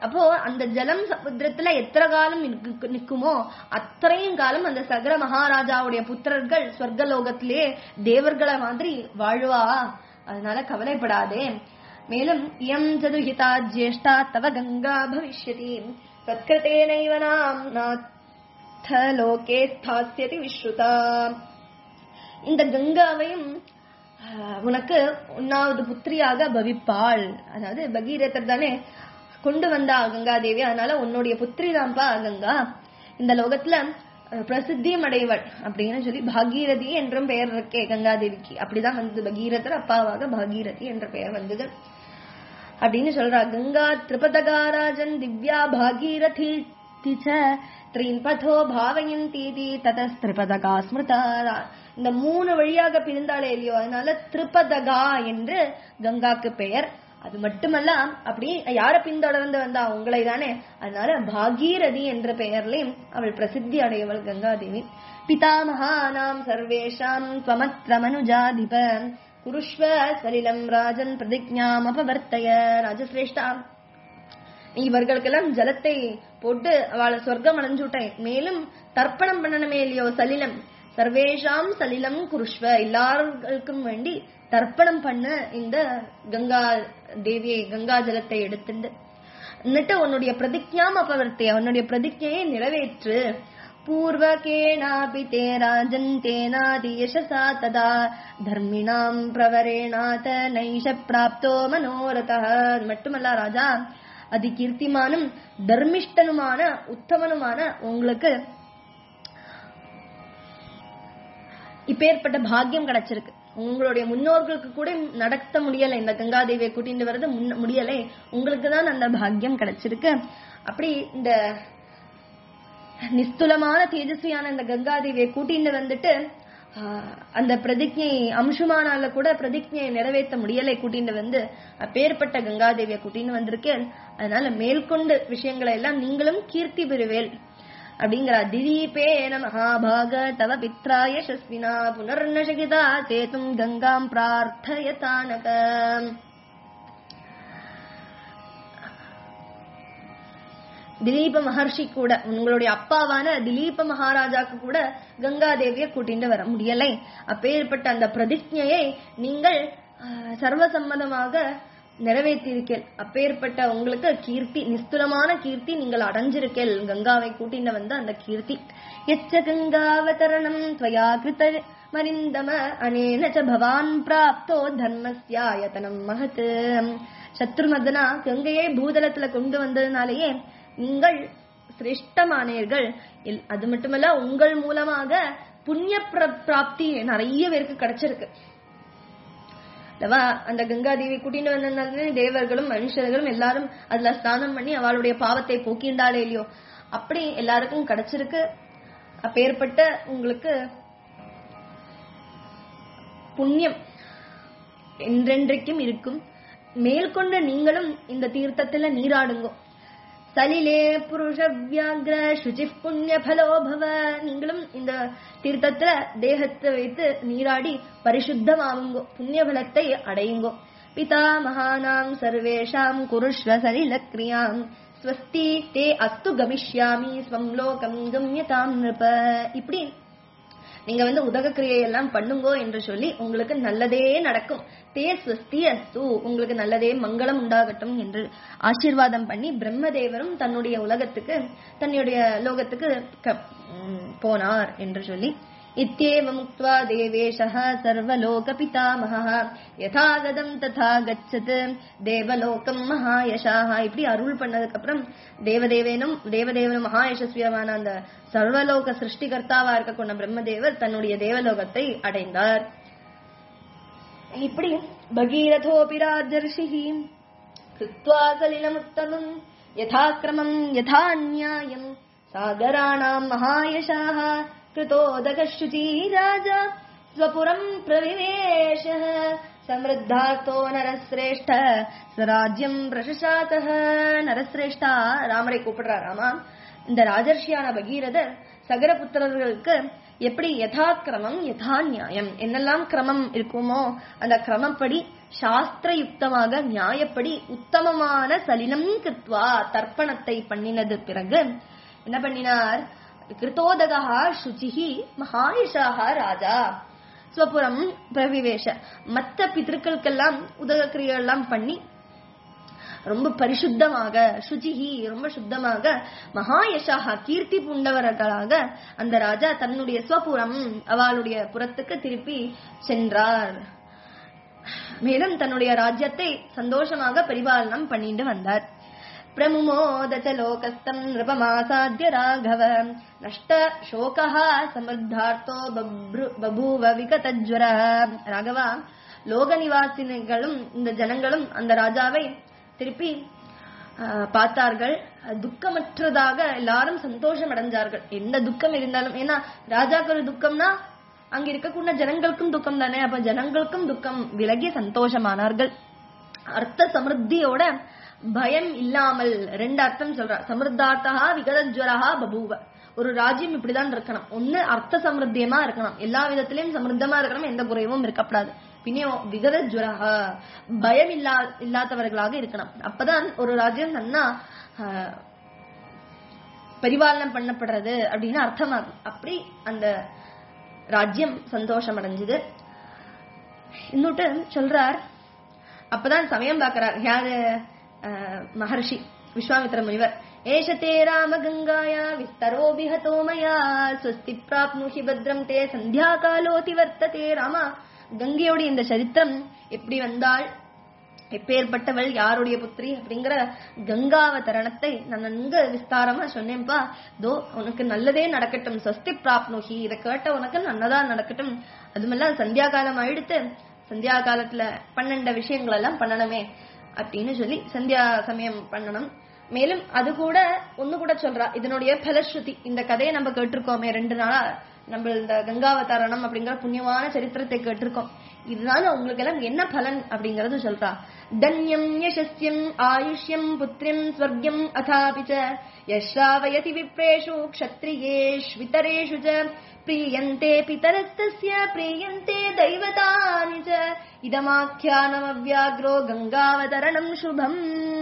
A: அப்போ அந்த ஜலம் சமுத்திரத்துல எத்தனை காலம் நிக்கு- நிக்குமோ அத்தனையும் காலம் அந்த சகர மகாராஜாவுடைய புத்திரர்கள் சொர்க்கலோகத்திலே தேவர்களை மாதிரி வாழ்வா அதனால கவலைப்படாதே மேலும் இயம் சதுஹிதா ஜேஷ்டா தவ கங்கா பவிஷ்யதி சத்கிருத்தேனைவ நாம் நாத்த லோகே ஸ்தாஸ்யதி விஸ்ருதா இந்த கங்காவையும் ஆஹ், உனக்கு ஒன்னாவது புத்திரியாக பவிப்பாள் அதாவது பகீரதர் தானே கொண்டு வந்தா கங்காதேவி அதனால உன்னுடைய புத்திரி தான்ப்பா கங்கா இந்த லோகத்துல அஹ், பிரசித்தியும் அடைவள் அப்படின்னு சொல்லி பாகீரதி என்றும் பெயர் இருக்கே கங்காதேவிக்கு அப்படிதான் வந்தது பகீரதர் அப்பாவாக பாகீரதி என்ற பெயர் வந்தது அப்படின்னு சொல்றா கங்கா திரிபதகாராஜன் திவ்யா பாகீரதி திச்ச த்ரீன்பதோ பாவயந்தீதி ததஸ்திரிபதகா ஸ்மிருதா இந்த மூணு வழியாக பிரிந்தாளே இல்லையோ அதனால திரிபதகா என்று கங்காக்கு பெயர் அது மட்டுமல்ல அப்படி யார பின்தொடர்ந்து வந்தா உங்களை தானே அதனால பாகீரதி என்ற பெயர்லயும் அவள் பிரசித்தி அடையவள் கங்காதேவி பிதாமகானாம் சர்வேஷாம் त्वमत्र மனுஜாதிப குருஷ்வ சலிலம் ராஜன் பிரதிஜாம் அபவர்த்தய ராஜசிரேஷ்டா நீ இவர்களுக்கெல்லாம் ஜலத்தை போட்டு அவளை சொர்க்கம் அடைஞ்சுட்டேன் மேலும் தர்ப்பணம் பண்ணணுமே இல்லையோ சலிலம் சர்வேஷாம் சலிலம் குருஷ்வ எல்லாருக்கும் வேண்டி தர்ப்பணம் பண்ண இந்த கங்கா தேவியை கங்கா ஜலத்தை எடுத்துண்டு എന്നിട്ട് உன்னுடைய பிரதிஜாம் அபவர்த்திய உன்னுடைய பிரதிஜையை நிறைவேற்று பூர்வகேனாபி தே ராஜன் தேனாதி யசசா ததா தர்மிணாம் பிரவரேணாத நைஷ பிராப்தோ மனோரதா அது மட்டுமல்ல ராஜா அதி கீர்த்திமானும் தர்மிஷ்டனுமான உத்தமனுமான உங்களுக்கு இப்பேற்பட்ட பாக்கியம் கிடைச்சிருக்கு உங்களுடைய முன்னோர்களுக்கு கூட நடத்த முடியல இந்த கங்காதேவியை கூட்டிட்டு வர்றது முன்ன- முடியலை உங்களுக்கு தான் அந்த பாக்கியம் கிடைச்சிருக்கு அப்படி இந்த நிஸ்துலமான தேஜஸ்வியான இந்த கங்காதேவியை கூட்டிட்டு வந்துட்டு ஆஹ், அந்த பிரதிஜை அம்சுமானால கூட பிரதிஜையை நிறைவேற்ற முடியலை கூட்டிட்டு வந்து அப்பேற்பட்ட கங்காதேவியை கூட்டின்னு வந்திருக்கேன் அதனால மேற்கொண்டு விஷயங்களை எல்லாம் நீங்களும் கீர்த்தி பெறுவேல் அப்படிங்கிற திலீபேன மகாபாக தவ பித்ரா யசஸ்வினா புனர்நசகிதா சேதும் கங்காம் பிரார்த்தயதானக திலீப மகர்ஷி கூட உங்களுடைய அப்பாவான திலீப மகாராஜாக்கு கூட கங்காதேவியை கூட்டிட்டு வர முடியலை அப்பேற்பட்ட அந்த பிரதிஜையை நீங்கள் ஆஹ், சர்வசம்மதமாக நிறைவேற்றியிருக்கேள் அப்பேற்பட்ட உங்களுக்கு கீர்த்தி நிஸ்துலமான கீர்த்தி நீங்கள் அடைஞ்சிருக்கேள் கங்காவை கூட்டிட்டு வந்த அந்த கீர்த்தி எச்ச கங்காவதரணம் துவயா கிருத மரிந்தம அனேன ச பவான் பிராப்தோ தர்மஸ்யாயதனம் மகத் சத்ருமதனா கங்கையை பூதலத்துல கொண்டு வந்ததுனாலேயே நீங்கள் சிரேஷ்டமானீர்கள் இல்- அது மட்டுமல்ல உங்கள் மூலமாக புண்ணிய பிர- பிராப்தி நிறைய பேருக்கு கிடைச்சிருக்கு அல்லவா அந்த கங்கா தேவி கூட்டிட்டு வந்ததுனால தேவர்களும் மனுஷர்களும் எல்லாரும் அதுல ஸ்நானம் பண்ணி அவளுடைய பாவத்தை போக்கிண்டாலே இல்லையோ அப்படி எல்லாருக்கும் கிடைச்சிருக்கு அப்பேற்பட்ட உங்களுக்கு புண்ணியம் என்றென்றைக்கும் இருக்கும் மேற்கொண்டு நீங்களும் இந்த தீர்த்தத்துல நீராடுங்கோ சலிலே புருஷ வியாகிர சுச்சி புண்ணிய பலோ பவ நீங்களும் இந்த தீர்த்தத்துல தேகத்தை வைத்து நீராடி பரிசுத்தமாவுங்கோ புண்ணிய பலத்தை அடையுங்கோ பிதா மகானாம் சர்வேஷாம் குருஷ்வ சலில கிரியாம் ஸ்வஸ்தி தே அஸ்து கமிஷ்யாமி ஸ்வம் லோகம் கம்யதாம் நிருப இப்படி நீங்க வந்து உதக கிரியையெல்லாம் பண்ணுங்கோ என்று சொல்லி உங்களுக்கு நல்லதே நடக்கும் தே ஸ்வஸ்தி அஸ்து உங்களுக்கு நல்லதே மங்களம் உண்டாகட்டும் என்று ஆசீர்வாதம் பண்ணி பிரம்மதேவரும் தன்னுடைய உலகத்துக்கு தன்னுடைய லோகத்துக்கு க- ம், போனார் என்று சொல்லி இत्येवम् उक्त्वा देवेशः सर्वलोकपितामहः யதாகதம் ததா கச்சத் தேவலோகம் மகாயசாக இப்படி அருள் பண்ணதுக்கு அப்புறம் தேவதேவனும் தேவதேவனும் மகாயசஸ்வியமான அந்த சர்வலோக சிருஷ்டிகர்த்தாவா இருக்கக்கூடிய பிரம்மதேவர் தன்னுடைய தேவலோகத்தை அடைந்தார் இப்படி பகீரதோபி ராஜர்ஷிஹி कृत्वा सलिलमुत्तमम् यथाक्रमम् यथान्यायम् सागराणाम् महायशाः कृतोदकशुची राजा स्वपुरम् प्रविवेशः समृद्धार्थो नरश्रेष्ठ स्वराज्यम् प्रशशातः நரசிரேஷ்டா ராமரை கூப்பிடுறா ராமா இந்த ராஜர்ஷியான பகீரதர் சகரபுத்திரர்களுக்கு எப்படி யதா கிரமம் யதா நியாயம் என்னெல்லாம் கிரமம் இருக்குமோ அந்த கிரமப்படி சாஸ்திரயுக்தமாக நியாயப்படி உத்தமமான சலிலம் கிருத்வா தர்ப்பணத்தை பண்ணினது பிறகு என்ன பண்ணினார் கிருத்தோதகா சுச்சிஹி மகாயுஷாக ராஜா ஸ்வபுரம் பிரவிவேஷ மற்ற பித்திருக்களுக்கெல்லாம் உதக கிரியெல்லாம் பண்ணி ரொம்ப பரிசுத்தமாக சுச்சிஹி ரொம்ப சுத்தமாக மகாயஷாக கீர்த்தி பூண்டவர்களாக அந்த ராஜா தன்னுடைய ஸ்வபுரம் அவளுடைய புறத்துக்கு திருப்பி சென்றார் மேலும் தன்னுடைய ராஜ்யத்தை சந்தோஷமாக பரிபாலனம் பண்ணிட்டு வந்தார் பிரமுமோத ச லோகஸ்தம் நிருபமாசாத்திய ராகவ நஷ்ட சோகः சமர்த்தார்த்தோ பப்ரு- பபூவ விகதஜ்வர ராகவா லோக நிவாசினிகளும் இந்த ஜனங்களும் அந்த ராஜாவை திருப்பி ஆஹ், பார்த்தார்கள் துக்கமற்றதாக எல்லாரும் சந்தோஷம் அடைஞ்சார்கள் எந்த துக்கம் இருந்தாலும் ஏன்னா ராஜாக்கு ஒரு துக்கம்னா அங்க இருக்கக்கூடிய ஜனங்களுக்கும் துக்கம் தானே அப்ப ஜனங்களுக்கும் துக்கம் விலகி சந்தோஷமானார்கள் அர்த்த சமிருத்தியோட பயம் இல்லாமல் ரெண்டு அர்த்தம் சொல்றா சமிருத்தார்த்தா விகதஜ்வரஹா பபூவ ஒரு ராஜ்யம் இப்படிதான் இருக்கணும் ஒண்ணு அர்த்த சமிருத்தியமா இருக்கணும் எல்லா விதத்திலயும் சமிருத்தமா இருக்கணும் எந்த குறைவும் இருக்கப்படாது பின்னையும் விகதஜ்வரஹா பயம் இல்லா இல்லாதவர்களாக இருக்கணும் அப்பதான் ஒரு ராஜ்யம் நன்னா ஆஹ், பரிபாலனம் பண்ணப்படுறது அப்படின்னு அர்த்தமாகும் அப்படி அந்த ராஜ்யம் சந்தோஷம் அடைஞ்சது இன்னொட்டு சொல்றார் அப்பதான் சமயம் பார்க்கிறார் யாரு அஹ், மகர்ஷி விஸ்வாமித்திர முனிவர் ஏஷத்தே ராம கங்காயா விஸ்தரோ விஹதோ மயா ஸ்வஸ்தி பிராப்னுஹி பத்ரம் தே சந்தியா காலோதி வர்த்ததே ராமா கங்கையோடைய இந்த சரித்திரம் எப்படி வந்தாள் எப்பேற்பட்டவள் யாருடைய புத்திரி அப்படிங்கிற கங்காவதரணத்தை நான் நன்கு விஸ்தாரமா சொன்னேன்ப்பா தோ உனக்கு நல்லதே நடக்கட்டும் ஸ்வஸ்தி பிராப்னுஹி இதை கேட்ட உனக்கு நல்லதா நடக்கட்டும் அதுமெல்லாம் சந்தியா காலம் ஆயிடுத்து சந்தியா காலத்துல பன்னெண்ட விஷயங்கள் எல்லாம் பண்ணணுமே அப்படின்னு சொல்லி சந்தியா சமயம் பண்ணணும் மேலும் அது கூட ஒண்ணு கூட சொல்றா இதனுடைய பலஸ்ருதி இந்த கதையை நம்ம கேட்டிருக்கோமே ரெண்டு நாளா நம்ம இந்த கங்காவதாரணம் அப்படிங்கிற புண்ணியமான சரித்திரத்தை கேட்டிருக்கோம் இதனால உங்களுக்கு எல்லாம் என்ன பலன் அப்படிங்கறது சொல்றா தன்யம் யசஸ்யம் ஆயுஷ்யம் புத்திரம் ஸ்வர்க்கம் அதாபி ச யஸ்ராவயதி விப்ரேஷு க்ஷத்ரியேஷ்விதரேஷு ச प्रीयन्ते पितरस्तस्य प्रीयन्ते दैवतानि च இதமாக்கியானமவ்யாக்ரோ கங்காவதரணம் சுபம்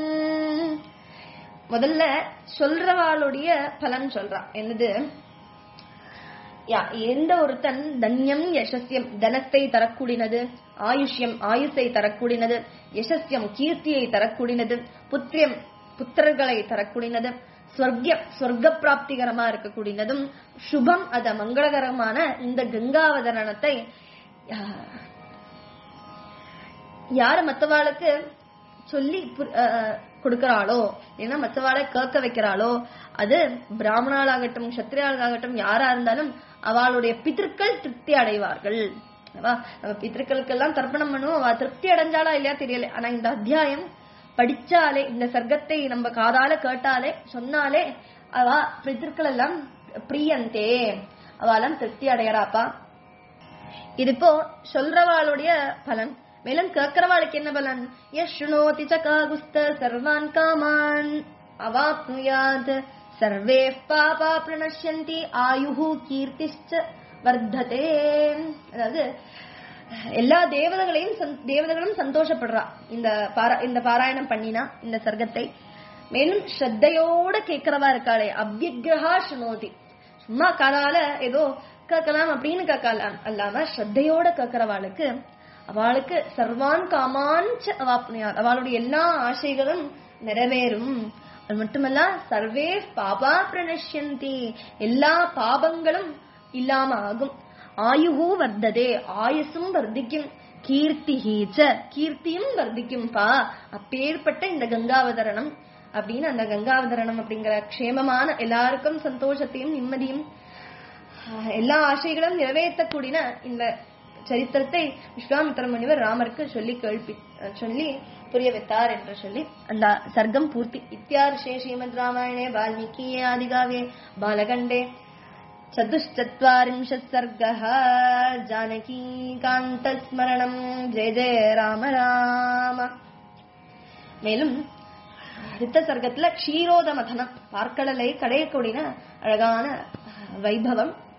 A: முதல்ல சொல்றவாளுடைய பலன் சொல்றா என்னது யா, எந்த ஒருத்தன் தன்யம் யசஸ்யம் தனத்தை தரக்கூடினது ஆயுஷ்யம் ஆயுசை தரக்கூடினது யசஸ்யம் கீர்த்தியை தரக்கூடினது புத்திரியம் புத்திரர்களை தரக்கூடினது ஸ்வர்க்கம் சொர்க்க பிராப்திகரமா இருக்கக்கூடியதும் சுபம் அத மங்களகரமான இந்த கங்காவதரணத்தை யா- யாரு மத்தவாளுக்கு சொல்லி புரி- அஹ், கொடுக்கறாளோ ஏன்னா மத்தவாளை கேட்க வைக்கிறாளோ அது பிராமணாளாகட்டும் சத்திரியாளாகட்டும் யாரா இருந்தாலும் அவளுடைய பித்திருக்கள் திருப்தி அடைவார்கள் அவா, நம்ம பித்திருக்களுக்கெல்லாம் தர்ப்பணம் பண்ணுவோம் அவ திருப்தி அடைஞ்சாளா இல்லையா தெரியல ஆனா இந்த அத்தியாயம் படிச்சாலே இந்த சர்க்கத்தை நம்ம காதால கேட்டாலே சொன்னாலே அவ பித்திருக்கள் எல்லாம் பிரியந்தே அவெல்லாம் திருப்தி அடையறாப்பா இது இப்போ சொல்றவாளுடைய பலன் மேலும் கேட்கிறவாளுக்கு என்ன பலன் யஷ்ணோதி ச காகுஸ்த சர்வான் காமான் அவாப்னுயாத் சர்வே பாபா பிரணஷ்யந்தி ஆயுஹு கீர்த்திஷ்ட வர்த்ததே அதாவது எல்லா தேவதைகளையும் சந்- தேவதைகளும் சந்தோஷப்படுறா இந்த பாரா இந்த பாராயணம் பண்ணினா இந்த சர்க்கத்தை மேலும் ஸ்ரத்தையோட கேட்கிறவா இருக்காளே அவ்யக்ரஹா சுனோதி சும்மா காதால ஏதோ கேட்கலாம் அப்படின்னு கேட்கலாம் அல்லாம ஸ்ரத்தையோட கேட்கிறவாளுக்கு அவளுக்கு சர்வான் காமான் ச அவாப்னுயார் அவளுடைய எல்லா ஆசைகளும் நிறைவேறும் அது மட்டுமல்ல சர்வே பாபா பிரணஷ்யந்தி எல்லா பாபங்களும் இல்லாம ஆகும் ஆயுகு வர்த்ததே ஆயுசும் வர்த்திக்கும் கீர்த்திஹீச்ச கீர்த்தியும் வர்த்திக்கும் பா அப்பேற்பட்ட இந்த கங்காவதரணம் அப்படின்னு அந்த கங்காவதரணம் அப்படிங்கிற க்ஷேமமான எல்லாருக்கும் சந்தோஷத்தையும் நிம்மதியும் ஆஹ், எல்லா ஆசைகளும் நிறைவேற்றக்கூடிய இந்த சரித்திரத்தை விஸ்வாமித்திர முனிவர் ராமருக்கு சொல்லி கேள்வி சொல்லி புரிய வைத்தார் என்று சொல்லி அந்த சர்க்கம் பூர்த்தி இத்தியார்ஷே ஸ்ரீமத் ராமாயணே வால்மீகி ஆதிகாவே பாலகண்டே चतुश्चत्वारिंशत् सर्गः जानकीकान्तस्मरणम् ஜெய ஜெய ராம ராம மேலும் அடுத்த சர்க்கத்துல க்ஷீரோத மதனம் பார்க்கடலை கடையக்கூடிய அழகான வைபவம்